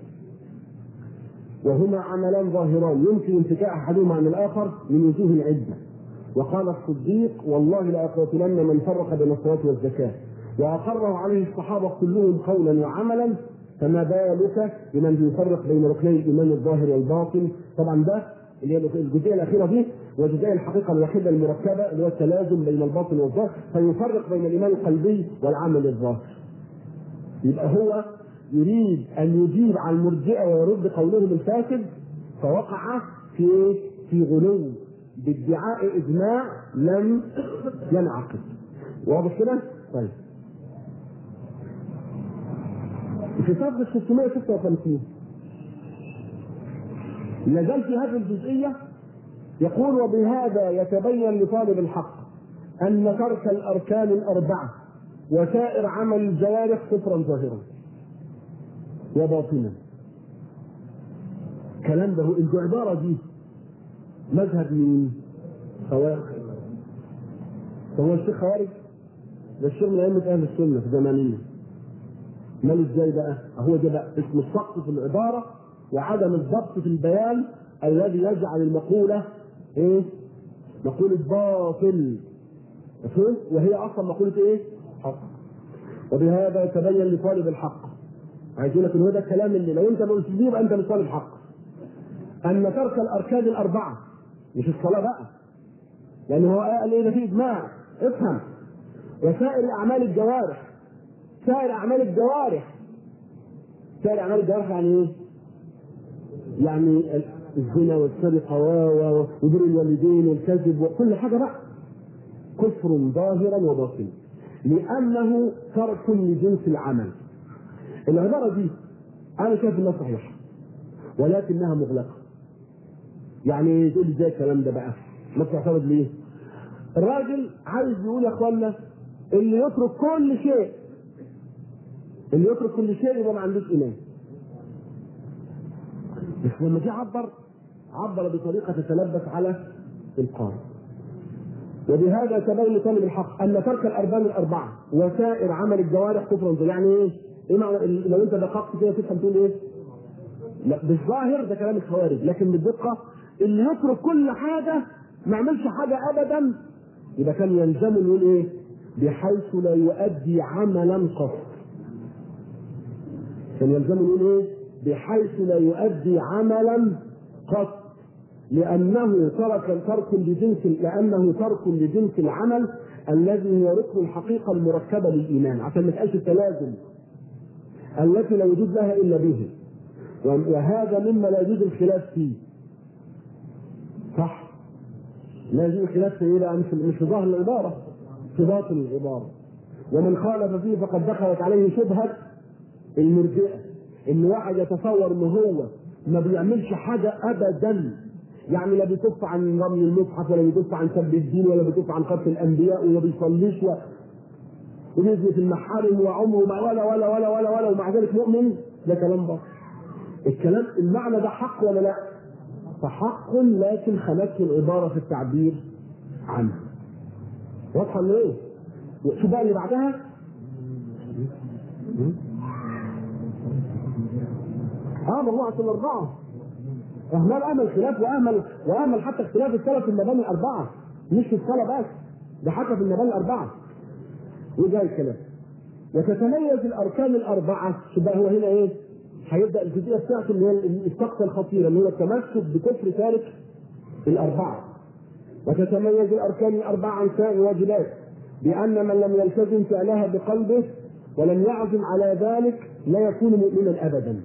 وهما عملان ظاهران يمكن انتفاع احدهما عن الاخر من وجوه عده وقال الصديق والله لاقاتلن من فرق بين الصلاه والزكاه واقره عليه الصحابه كلهم قولا وعملا فما بالك بمن يفرق بين ركني الايمان الظاهر والباطن طبعا ده اللي هي الجزئيه الاخيره دي وجزئيه الحقيقه الوحيده المركبه اللي هو التلازم بين الباطن والظاهر فيفرق بين الايمان القلبي والعمل الظاهر يبقى هو يريد ان يجيب عن المرجئه ويرد قولهم الفاسد فوقع في في غلو بادعاء اجماع لم ينعقد واضح كده؟ طيب في صفحه 656 نزل في هذه الجزئيه يقول وبهذا يتبين لطالب الحق ان ترك الاركان الاربعه وسائر عمل الجوارح كفرا ظاهرا وباطنا كلام ده العبارة دي مذهب مين؟ خوارج هو الشيخ خوارج ده الشيخ من أئمة أهل السنة في زماننا مال ازاي بقى؟ أهو ده بقى اسم السقط في العبارة وعدم الضبط في البيان الذي يجعل المقولة إيه؟ مقولة باطل مفهوم؟ وهي أصلا مقولة إيه؟ حق وبهذا يتبين لطالب الحق عايز يقول لك ان هو ده الكلام اللي لو انت ما قلتش يبقى انت مش طالب حق ان ترك الاركان الاربعه مش الصلاه بقى لان هو قال ايه ده في اجماع افهم وسائر اعمال الجوارح سائر اعمال الجوارح سائر اعمال الجوارح يعني ايه؟ يعني الزنا والسرقه و وبر الوالدين والكذب وكل حاجه بقى كفر ظاهرا وباطنا لانه ترك لجنس العمل العبارة دي أنا شايف إنها صحيحة ولكنها مغلقة. يعني تقول ازاي الكلام ده بقى؟ ما بتعترض ليه؟ الراجل عايز يقول يا اخوانا اللي يترك كل شيء اللي يترك كل شيء يبقى ما عندوش ايمان. بس لما جه عبر عبر بطريقه تتلبس على القارئ. وبهذا تبين لطالب الحق ان ترك الاربان الاربعه وسائر عمل الجوارح كفر يعني ايه؟ ايه معنى لو انت دققت كده تفهم تقول ايه؟ لا بالظاهر ده كلام الخوارج لكن بالدقه اللي يترك كل حاجه ما يعملش حاجه ابدا يبقى كان يلزمه يقول ايه؟ بحيث لا يؤدي عملا قط. كان يلزمه يقول ايه؟ بحيث لا يؤدي عملا قط. لأنه ترك ترك لجنس لأنه ترك لجنس العمل الذي هو ركن الحقيقة المركبة للإيمان عشان ما تبقاش التلازم التي لا وجود لها الا به وهذا مما لا يجوز الخلاف فيه صح لا يجوز الخلاف في ايه مش مش في ظاهر العباره في باطن العباره ومن خالف فيه فقد دخلت عليه شبهه المرجئه ان واحد يتصور ان هو ما بيعملش حاجه ابدا يعني لا بيكف عن رمي المصحف ولا بيكف عن سب الدين ولا بيكف عن قتل الانبياء وما بيصليش و... وبيزني في المحارم وعمره ولا ولا ولا ولا ولا ومع ذلك مؤمن ده كلام باطل. الكلام المعنى ده حق ولا لا؟ فحق لكن خلته العباره في التعبير عنه. واضحه ولا ايه؟ شو بقى اللي بعدها؟ اه مجموعة الأربعة أهمل أهمل خلاف وأهمل وأهمل حتى اختلاف السلف في المباني الأربعة مش في الصلاة بس ده حتى في المباني الأربعة وده الكلام وتتميز الاركان الاربعه شبه هو هنا ايه؟ هيبدا الجزئيه بتاعته اللي هي السقطه الخطيره اللي هو التمسك بكفر تارك الاربعه وتتميز الاركان الاربعه عن سائر الواجبات بان من لم يلتزم فعلها بقلبه ولم يعزم على ذلك لا يكون مؤمنا ابدا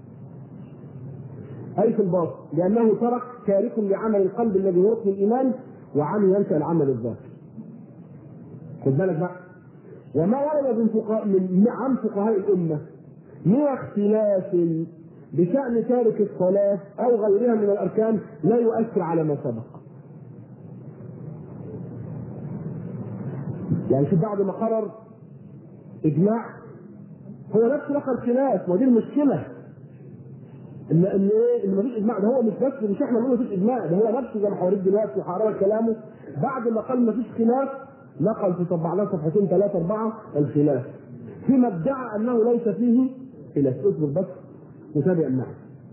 اي في الباطن لانه ترك تارك لعمل القلب الذي هو ركن الايمان وعمل ينسى العمل الظاهر خد بالك بقى وما ورد من فقهاء من عن فقهاء الامه من اختلاف بشان تارك الصلاه او غيرها من الاركان لا يؤثر على ما سبق. يعني شوف بعد ما قرر اجماع هو نفسه ذكر خلاف ودي المشكله ان ان ايه ان مفيش اجماع ده هو مش بس مش احنا بنقول مفيش اجماع ده هو نفسه زي ما حواليك دلوقتي وهقرا كلامه بعد ما قال مفيش خلاف نقل في طبع لنا صفحتين ثلاثة أربعة الخلاف فيما ادعى أنه ليس فيه خلاف اصبر بس وتابع معي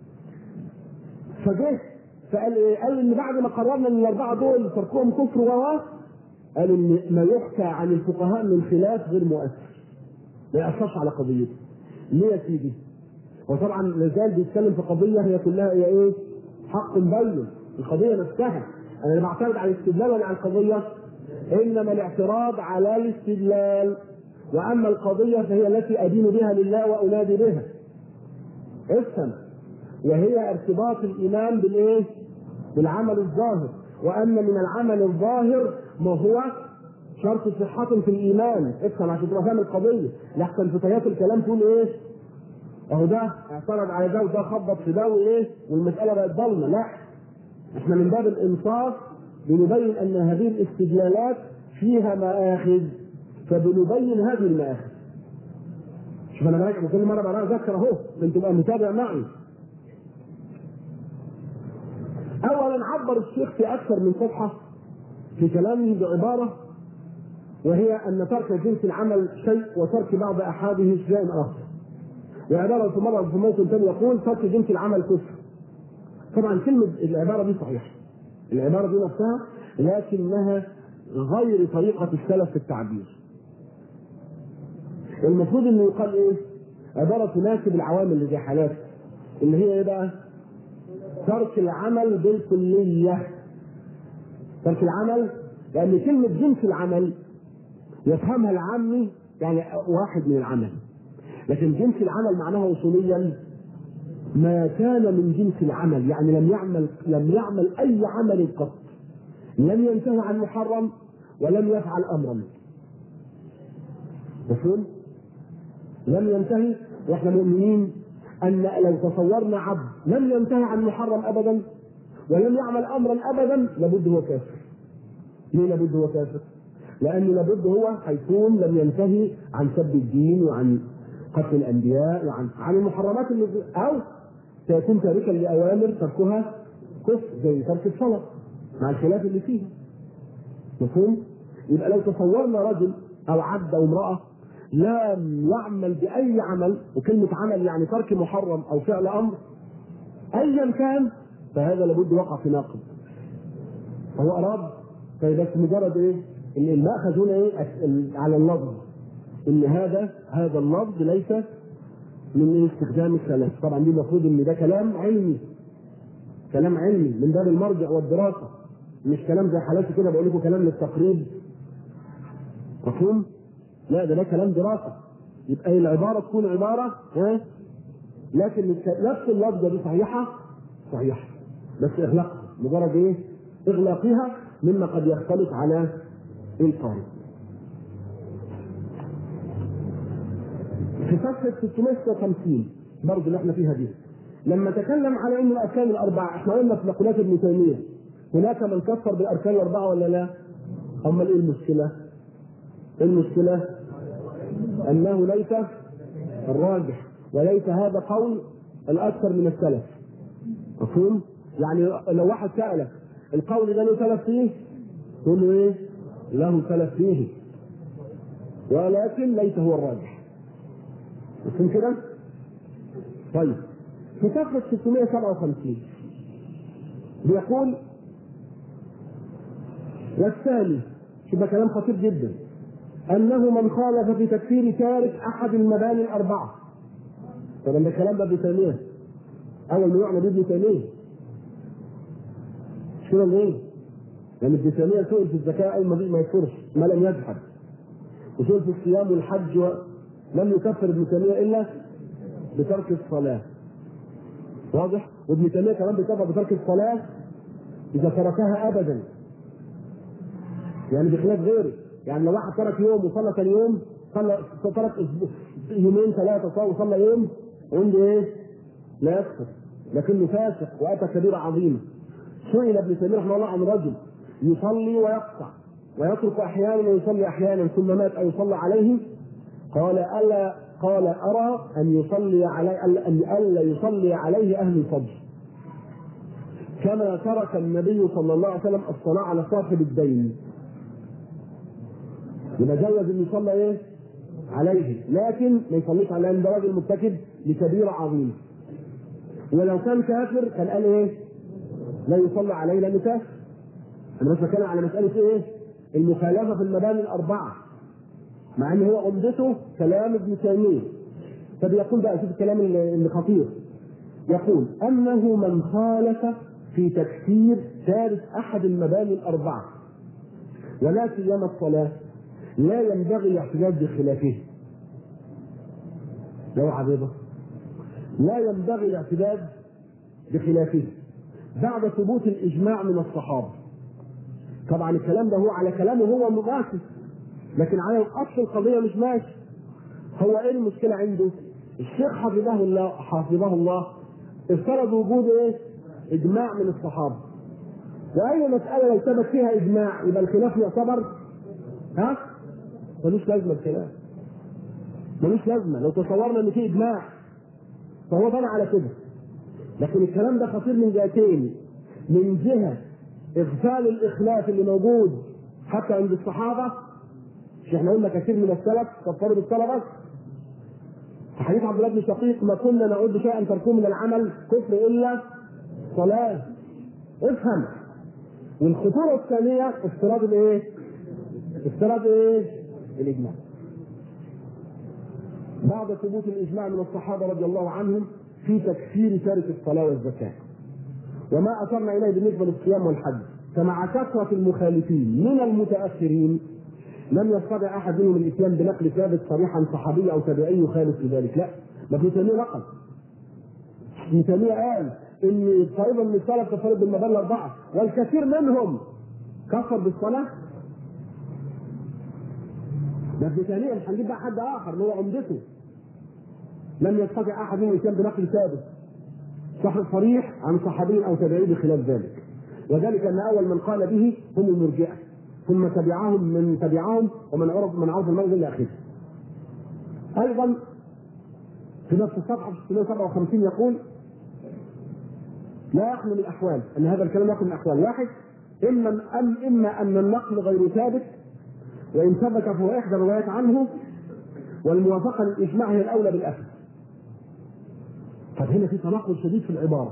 فجه فقال ايه؟ قال ان بعد ما قررنا ان الاربعه دول تركهم كفر و قال ان ما يحكى عن الفقهاء من خلاف غير مؤثر ما يأثرش على قضيته ليه يا سيدي؟ وطبعا لازال بيتكلم في قضيه هي كلها هي ايه؟ حق بين القضيه نفسها انا اللي بعترض على الاستدلال ولا على القضيه؟ انما الاعتراض على الاستدلال واما القضيه فهي التي ادين بها لله وانادي بها افهم وهي ارتباط الايمان بالايه؟ بالعمل الظاهر وان من العمل الظاهر ما هو شرط صحة في الإيمان، افهم عشان تبقى فاهم القضية، لحسن في طيات الكلام تقول إيه؟ أهو ده اعترض على ده وده خبط في ده وإيه؟ والمسألة بقت ضلمة، لا احنا من باب الإنصاف بنبين أن هذه الاستدلالات فيها مآخذ فبنبين هذه المآخذ. شوف أنا براجع كل مرة بقى أذكر أهو عشان تبقى متابع معي. اولا عبر الشيخ في اكثر من صفحه في كلامه بعباره وهي ان ترك جنس العمل شيء وترك بعض احاده شيء اخر. وعباره في مره في موطن ثاني يقول ترك جنس العمل كفر. طبعا كلمه العباره دي صحيحه. العباره دي نفسها لكنها غير طريقه السلف في التعبير. المفروض انه يقال ايه؟ عباره تناسب العوامل اللي زي حالات اللي هي ايه بقى؟ ترك العمل بالكلية ترك العمل لأن كلمة جنس العمل يفهمها العامي يعني واحد من العمل لكن جنس العمل معناها أصوليا ما كان من جنس العمل يعني لم يعمل لم يعمل أي عمل قط لم ينتهي عن محرم ولم يفعل أمرا مفهوم؟ لم ينتهي واحنا مؤمنين ان لو تصورنا عبد لم ينتهي عن محرم ابدا ولم يعمل امرا ابدا لابد هو كافر. ليه لابد هو كافر؟ لان لابد هو هيكون لم ينتهي عن سب الدين وعن قتل الانبياء وعن عن المحرمات اللي او سيكون تاركا لاوامر تركها كفر زي ترك الصلاه مع الخلاف اللي فيها. مفهوم؟ يبقى لو تصورنا رجل او عبد او امراه لم يعمل بأي عمل وكلمة عمل يعني ترك محرم أو فعل أمر أيا كان فهذا لابد وقع في ناقض فهو أراد طيب بس مجرد إيه؟ إن المأخذ هنا إيه؟ على اللفظ إن هذا هذا اللفظ ليس من استخدام السلف طبعا دي المفروض إن ده كلام علمي كلام علمي من باب المرجع والدراسة مش كلام زي حالاتي كده بقول لكم كلام للتقريب مفهوم؟ لا ده ده كلام دراسه يبقى العباره تكون عباره ها لكن نفس اللفظه دي صحيحه صحيحه بس اغلاقها مجرد ايه؟ اغلاقها مما قد يختلط على القارئ. في صفحه 656 برضه اللي احنا فيها دي لما تكلم على ان الاركان الاربعه احنا قلنا في نقولات ابن تيميه هناك من كفر بالاركان الاربعه ولا لا؟ امال ايه المشكله؟ ايه المشكله؟ انه ليس الراجح وليس هذا قول الاكثر من السلف مفهوم؟ يعني لو واحد سالك القول ده له سلف فيه؟ تقول له ايه؟ له سلف فيه ولكن ليس هو الراجح مفهوم كده؟ طيب في صفحة 657 بيقول والثاني شوف ده كلام خطير جدا انه من خالف في تكفير تارك احد المباني الاربعه طبعا ده الكلام ده ابن تيميه اول ما يعنى بابن تيميه مش كده ليه؟ لان ابن تيميه سئل في الزكاه اول ما ما يكفرش ما لم يجحد وسئل في الصيام والحج و... لم يكفر ابن تيميه الا بترك الصلاه واضح؟ وابن تيميه كمان بيكفر بترك الصلاه اذا تركها ابدا يعني بخلاف غيره يعني لو واحد ترك يوم وصلى ثاني يوم صلى ترك يومين ثلاثه وصلى يوم عنده ايه؟ لا يكفر لكنه فاسق واتى كبيره عظيمه سئل ابن تيميه رحمه الله عن رجل يصلي ويقطع ويترك احيانا ويصلي احيانا ثم مات او يصلى عليه قال الا قال ارى ان يصلي علي ان الا يصلي عليه اهل الفضل كما ترك النبي صلى الله عليه وسلم الصلاه على صاحب الدين يبقى جوز ان يصلى ايه؟ عليه لكن ما يصليش على ان ده راجل مرتكب لكبيره عظيمه ولو كان كافر كان قال ايه؟ لا يصلى عليه لانه كافر انا بس بتكلم على مساله ايه؟ المخالفه في المباني الاربعه مع ان هو عمدته كلام ابن تيميه فبيقول بقى شوف الكلام اللي خطير يقول انه من خالف في تكفير ثالث احد المباني الاربعه ولا سيما الصلاه لا ينبغي الاحتجاج بخلافه لو عريضة لا ينبغي الاعتداد بخلافه بعد ثبوت الاجماع من الصحابه طبعا الكلام ده هو على كلامه هو ماشي لكن على الاصل القضيه مش ماشي هو ايه المشكله عنده؟ الشيخ حفظه الله حفظه الله افترض وجود ايه؟ اجماع من الصحابه واي مساله لو ثبت فيها اجماع يبقى الخلاف يعتبر ها؟ ملوش لازمه الخلاف ملوش لازمه لو تصورنا ان في اجماع فهو بنى على كده لكن الكلام ده خطير من جهتين من جهه اغفال الاخلاف اللي موجود حتى عند الصحابه مش احنا قلنا كثير من السلف كفروا بالصلاه بس في حديث عبد الله بن شقيق ما كنا نعد شيئا تركوه من العمل كفر الا صلاه افهم والخطوره الثانيه افتراض الايه؟ افتراض ايه؟ الاجماع بعد ثبوت الاجماع من الصحابه رضي الله عنهم في تكفير تارك الصلاه والزكاه وما اشرنا اليه بالنسبه للصيام والحج فمع كثره المخالفين من المتاخرين لم يستطع احد منهم الاتيان بنقل ثابت صريحا صحابي او تابعي يخالف في ذلك لا ده ابن تيميه نقل ابن تيميه قال ان طائفه من السلف كفرت بالمباني الاربعه والكثير منهم كفر بالصلاه ده ابن تيميه مش هنجيب بقى حد اخر اللي هو عمدته لم يستطع احد منهم الاتيان بنقل ثابت صح صريح عن صحابي او تابعي بخلاف ذلك وذلك ان اول من قال به هم المرجئه ثم تبعهم من تبعهم ومن عرف من عرف المرض الى اخره. ايضا في نفس الصفحه في 657 يقول لا يخلو من الاحوال ان هذا الكلام يخلو من الاحوال واحد اما أم اما ان النقل غير ثابت وان ثبت فهو احدى الروايات عنه والموافقه للاجماع هي الاولى بالاخذ. فهنا في تناقض شديد في العباره.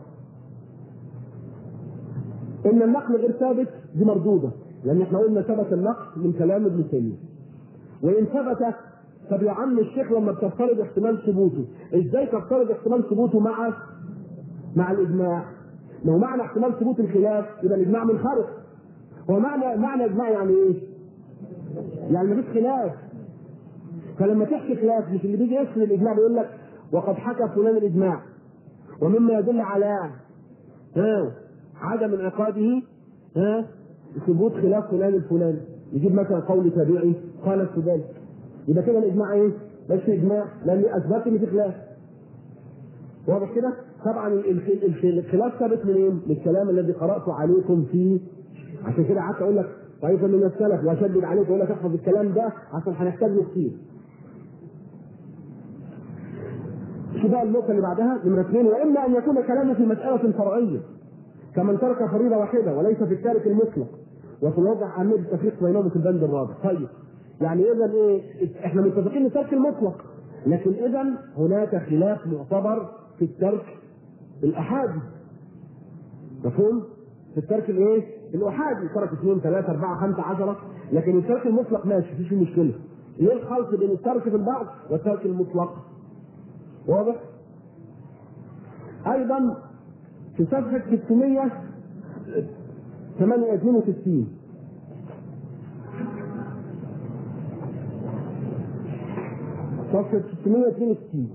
ان النقل غير ثابت دي مردوده لان احنا قلنا ثبت النقل من كلام ابن تيميه. وان ثبت طب يا عم الشيخ لما بتفترض احتمال ثبوته، ازاي تفترض احتمال ثبوته مع مع الاجماع؟ ما هو معنى احتمال ثبوت الخلاف يبقى الاجماع منخرط. هو معنى معنى اجماع يعني ايه؟ يعني مفيش خلاف. فلما تحكي خلاف مش اللي بيجي يفصل الاجماع بيقول لك وقد حكى فلان الاجماع ومما يدل على ها عدم انعقاده ها ثبوت خلاف فلان الفلاني يجيب مثلا قول تابعي قال ذلك يبقى كده الاجماع ايه؟ مش اجماع لان اثبت ان في خلاف واضح كده؟ طبعا الخلاف ثابت منين؟ من الكلام الذي قراته عليكم فيه عشان كده قعدت اقول لك طائفه من السلف واشدد عليك واقول لك احفظ الكلام ده عشان هنحتاج له كتير. شو بقى النقطة اللي بعدها؟ نمرة اثنين وإما أن يكون كلامه في مسألة فرعية كمن ترك فريضة واحدة وليس في التارك المطلق وسنوضح أهمية التفريق بينهم في البند الرابع. طيب يعني إذا إيه؟ إحنا متفقين الترك المطلق لكن إذا هناك خلاف معتبر في الترك الأحادي. مفهوم؟ في الترك الإيه؟ الأحادي ترك اثنين ثلاثة أربعة خمسة عشرة لكن الترك المطلق ماشي مفيش فيه مشكلة. ايه الخلط بين الترك في البعض والترك المطلق؟ واضح؟ أيضا في صفحة 662 صفحة 662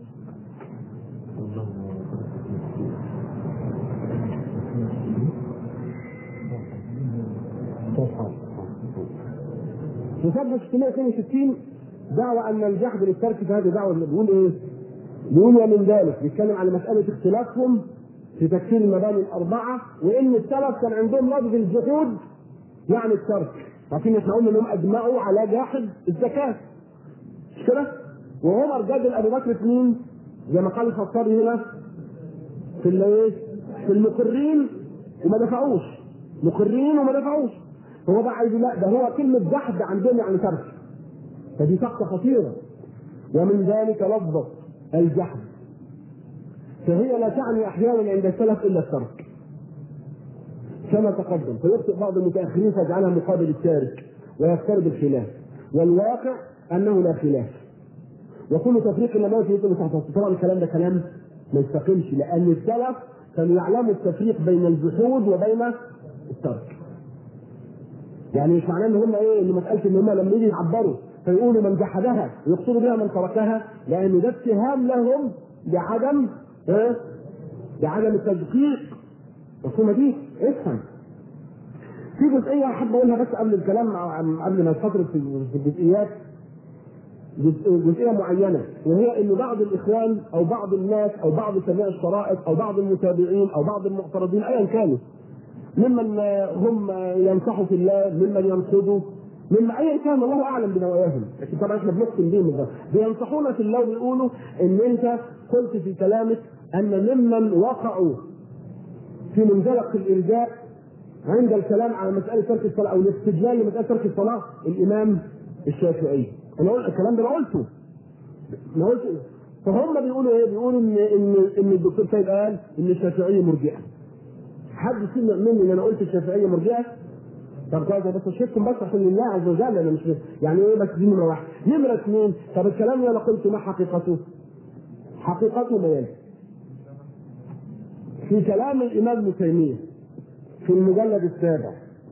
في صفحة 662 دعوى أن الجحد للترك في هذه دعوة بيقول إيه؟ بيقول ومن ذلك بيتكلم على مسألة اختلافهم في تكفير المباني الأربعة وإن السلف كان عندهم لفظ الجحود يعني الترك عارفين احنا قلنا انهم اجمعوا على جاحد الزكاة مش كده؟ وعمر جادل ابو بكر في مين؟ زي ما قال الخطابي هنا في الايه؟ في المقرين وما دفعوش مقرين وما دفعوش هو بقى عايز لا ده هو كلمة جحد عندهم يعني ترك فدي سقطة خطيرة ومن ذلك لفظة الجحد فهي لا تعني أحيانا عند السلف إلا الترك كما تقدم فيخطئ بعض المتأخرين فيجعلها مقابل التارك ويفترض الخلاف والواقع أنه لا خلاف وكل تفريق لما في طبعا الكلام ده كلام ما يستقيمش لأن السلف كانوا يعلموا التفريق بين الجحود وبين الترك يعني مش معناه ان هم ايه ان مساله ان هم لما يجي يعبروا فيقولوا من جحدها ويقصدوا بها من تركها لان ده اتهام لهم بعدم ايه؟ بعدم التدقيق الرسومه دي افهم في جزئيه احب اقولها بس قبل الكلام عن قبل ما نستطرد في الجزئيات جزئيه معينه وهي ان بعض الاخوان او بعض الناس او بعض سماع الشرائط او بعض المتابعين او بعض المعترضين ايا كانوا ممن هم ينصحوا في الله ممن ينصدوا مما ايا كان الله اعلم بنواياهم لكن طبعا احنا بنقسم بيهم ده بينصحونا في الله ويقولوا ان انت قلت في كلامك ان ممن وقعوا في منزلق الارجاء عند الكلام على مساله ترك الصلاه او الاستدلال لمساله ترك الصلاه الامام الشافعي انا قلت الكلام ده انا قلته انا قلت فهم بيقولوا ايه؟ بيقولوا ان ان ان الدكتور سيد قال ان الشافعيه مرجئه حد سمع مني ان انا قلت الشافعيه مرجئه طب كويس بس اشهدكم بس عشان الله عز وجل انا مش يعني ايه بس دي نمره واحد نمره اثنين طب الكلام اللي انا قلته ما حقيقته؟ حقيقته بيان في كلام الامام ابن تيميه في المجلد السابع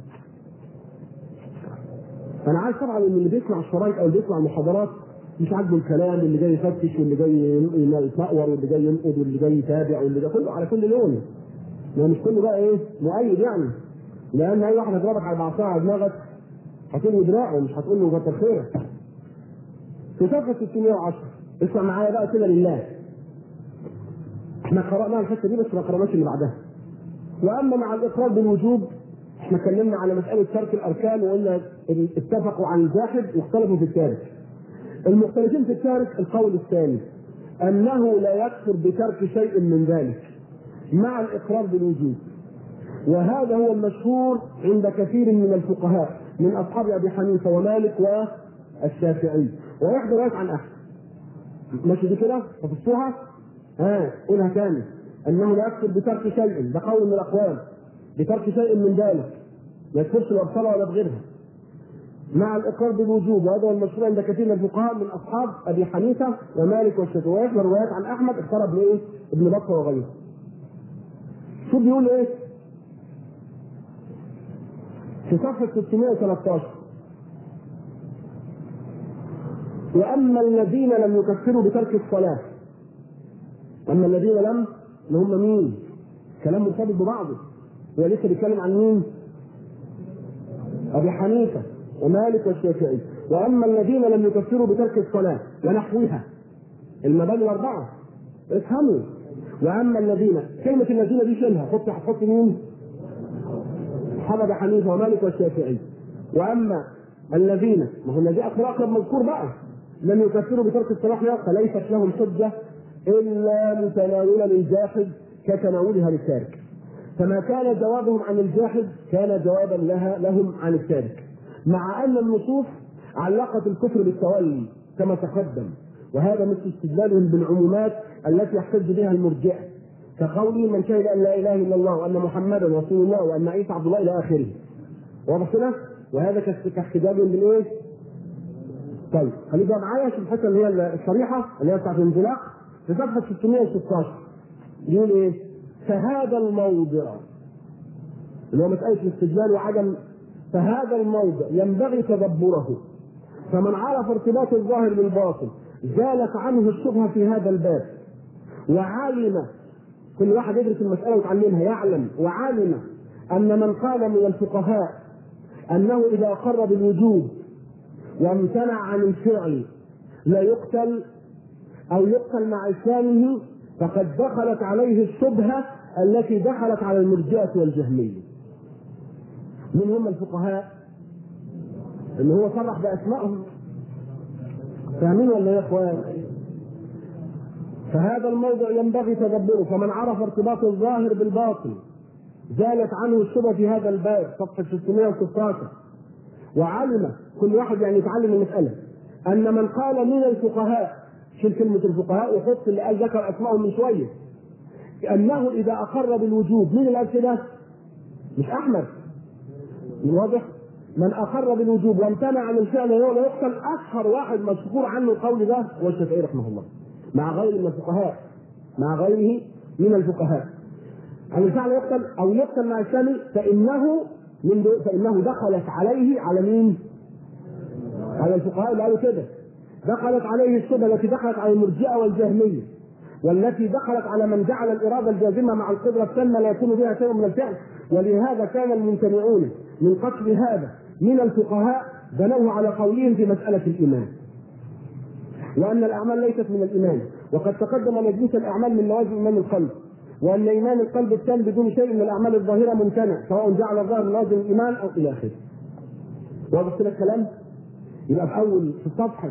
انا عايز طبعا ان اللي بيسمع الشرايط او اللي بيسمع المحاضرات مش عاجبه الكلام اللي جاي يفتش واللي جاي يتنقور واللي جاي ينقد واللي جاي يتابع واللي ده كله على كل لون ما مش كله بقى ايه مؤيد يعني لان اي واحد هيضربك على بعصايه على دماغك هتقول دراعه مش هتقول له كتر خيرك في صفحه 610 اسمع معايا بقى كده لله احنا قرانا الحته دي بس ما قراناش اللي بعدها واما مع الاقرار بالوجوب احنا اتكلمنا على مساله ترك الاركان وقلنا اتفقوا عن الجاحد واختلفوا في التارك المختلفين في التارك القول الثاني انه لا يكفر بترك شيء من ذلك مع الاقرار بالوجوب وهذا هو المشهور عند كثير من الفقهاء من اصحاب ابي حنيفه ومالك والشافعي وواحد روايه عن احمد ماشي دي كده حفظتوها؟ ها قولها تاني انه لا يكفر بترك شيء ده قول من الاقوال بترك شيء من ذلك لا يكفرش بابصاره ولا بغيرها مع الاقرار بالوجوب وهذا هو المشهور عند كثير من الفقهاء من اصحاب ابي حنيفه ومالك والشافعي ويحمل روايات عن احمد اختار ابن ايه؟ ابن بطه وغيره. شو بيقول ايه؟ في صفحه 613 واما الذين لم يكفروا بترك الصلاه اما الذين لم اللي هم مين؟ كلام مرتبط ببعضه هو لسه بيتكلم عن مين؟ ابي حنيفه ومالك والشافعي واما الذين لم يكفروا بترك الصلاه ونحوها المباني الاربعه افهموا واما الذين كلمه الذين دي شيلها حط حط مين؟ اصحاب ابي حنيفه ومالك والشافعي واما الذين ما هو الذي اقرا مذكور بقى لم يكفروا بترك الصلاه فليست لهم حجه الا متناولا للجاحد كتناولها للتارك فما كان جوابهم عن الجاحد كان جوابا لها لهم عن التارك مع ان النصوص علقت الكفر بالتولي كما تقدم وهذا مثل استدلالهم بالعمومات التي يحتج بها المرجئه كقوله من شهد ان لا اله الا الله وان محمدا رسول الله وان عيسى عبد الله الى اخره واضح كده؟ وهذا كاحتجاجهم بالايه؟ طيب خليك بقى معايا في الحته اللي هي الصريحه اللي هي بتاعت الانزلاق في صفحه 616 يقول ايه؟ فهذا الموضع اللي هو مساله الاستدلال وعدم فهذا الموضع ينبغي تدبره فمن عرف ارتباط الظاهر بالباطن زالت عنه الشبهه في هذا الباب وعلم كل واحد يدرس المساله ويتعلمها يعلم وعلم ان من قال من الفقهاء انه اذا اقر بالوجوب وامتنع عن الفعل لا يقتل او يقتل مع اسلامه فقد دخلت عليه الشبهه التي دخلت على المرجئه والجهميه. من هم الفقهاء؟ ان هو صرح باسمائهم. فاهمين ولا يا اخوان؟ فهذا الموضع ينبغي تدبره فمن عرف ارتباط الظاهر بالباطن زالت عنه الشبهه في هذا الباب صفحه 616 وعلم كل واحد يعني يتعلم المساله ان من قال من الفقهاء شيل كلمه الفقهاء وحط اللي قال ذكر اسمائهم من شويه انه اذا اقر بالوجوب مين اللي قال كده؟ مش احمد واضح؟ من اقر بالوجوب وامتنع عن الفعل وهو لا يقتل اشهر واحد مشهور عنه القول ده هو الشافعي رحمه الله مع غيره من الفقهاء مع غيره من الفقهاء عن الفعل يقتل او يقتل مع الثاني فانه من فانه دخلت عليه على مين؟ على الفقهاء اللي قالوا كده دخلت عليه الشبهه التي دخلت على المرجئه والجهميه والتي دخلت على من جعل الاراده الجازمه مع القدره التامه لا يكون بها شيء من الفعل ولهذا كان الممتنعون من قتل هذا من الفقهاء بنوه على قولهم في مساله الايمان وان الاعمال ليست من الايمان وقد تقدم ان جنس الاعمال من لوازم ايمان القلب وان ايمان القلب التام بدون شيء من الاعمال الظاهره ممتنع سواء جعل الظاهر من لوازم الايمان او الى اخره. واضح كده الكلام؟ يبقى في اول في الصفحه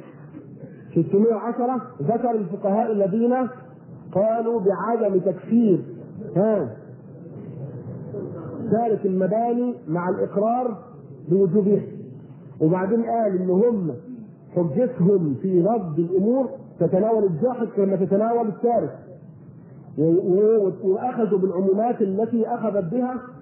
610 ذكر الفقهاء الذين قالوا بعدم تكفير ها تارك المباني مع الاقرار بوجوبها وبعدين قال ان هم حجتهم في رد الامور تتناول الجاحد كما تتناول التارك واخذوا بالعمومات التي اخذت بها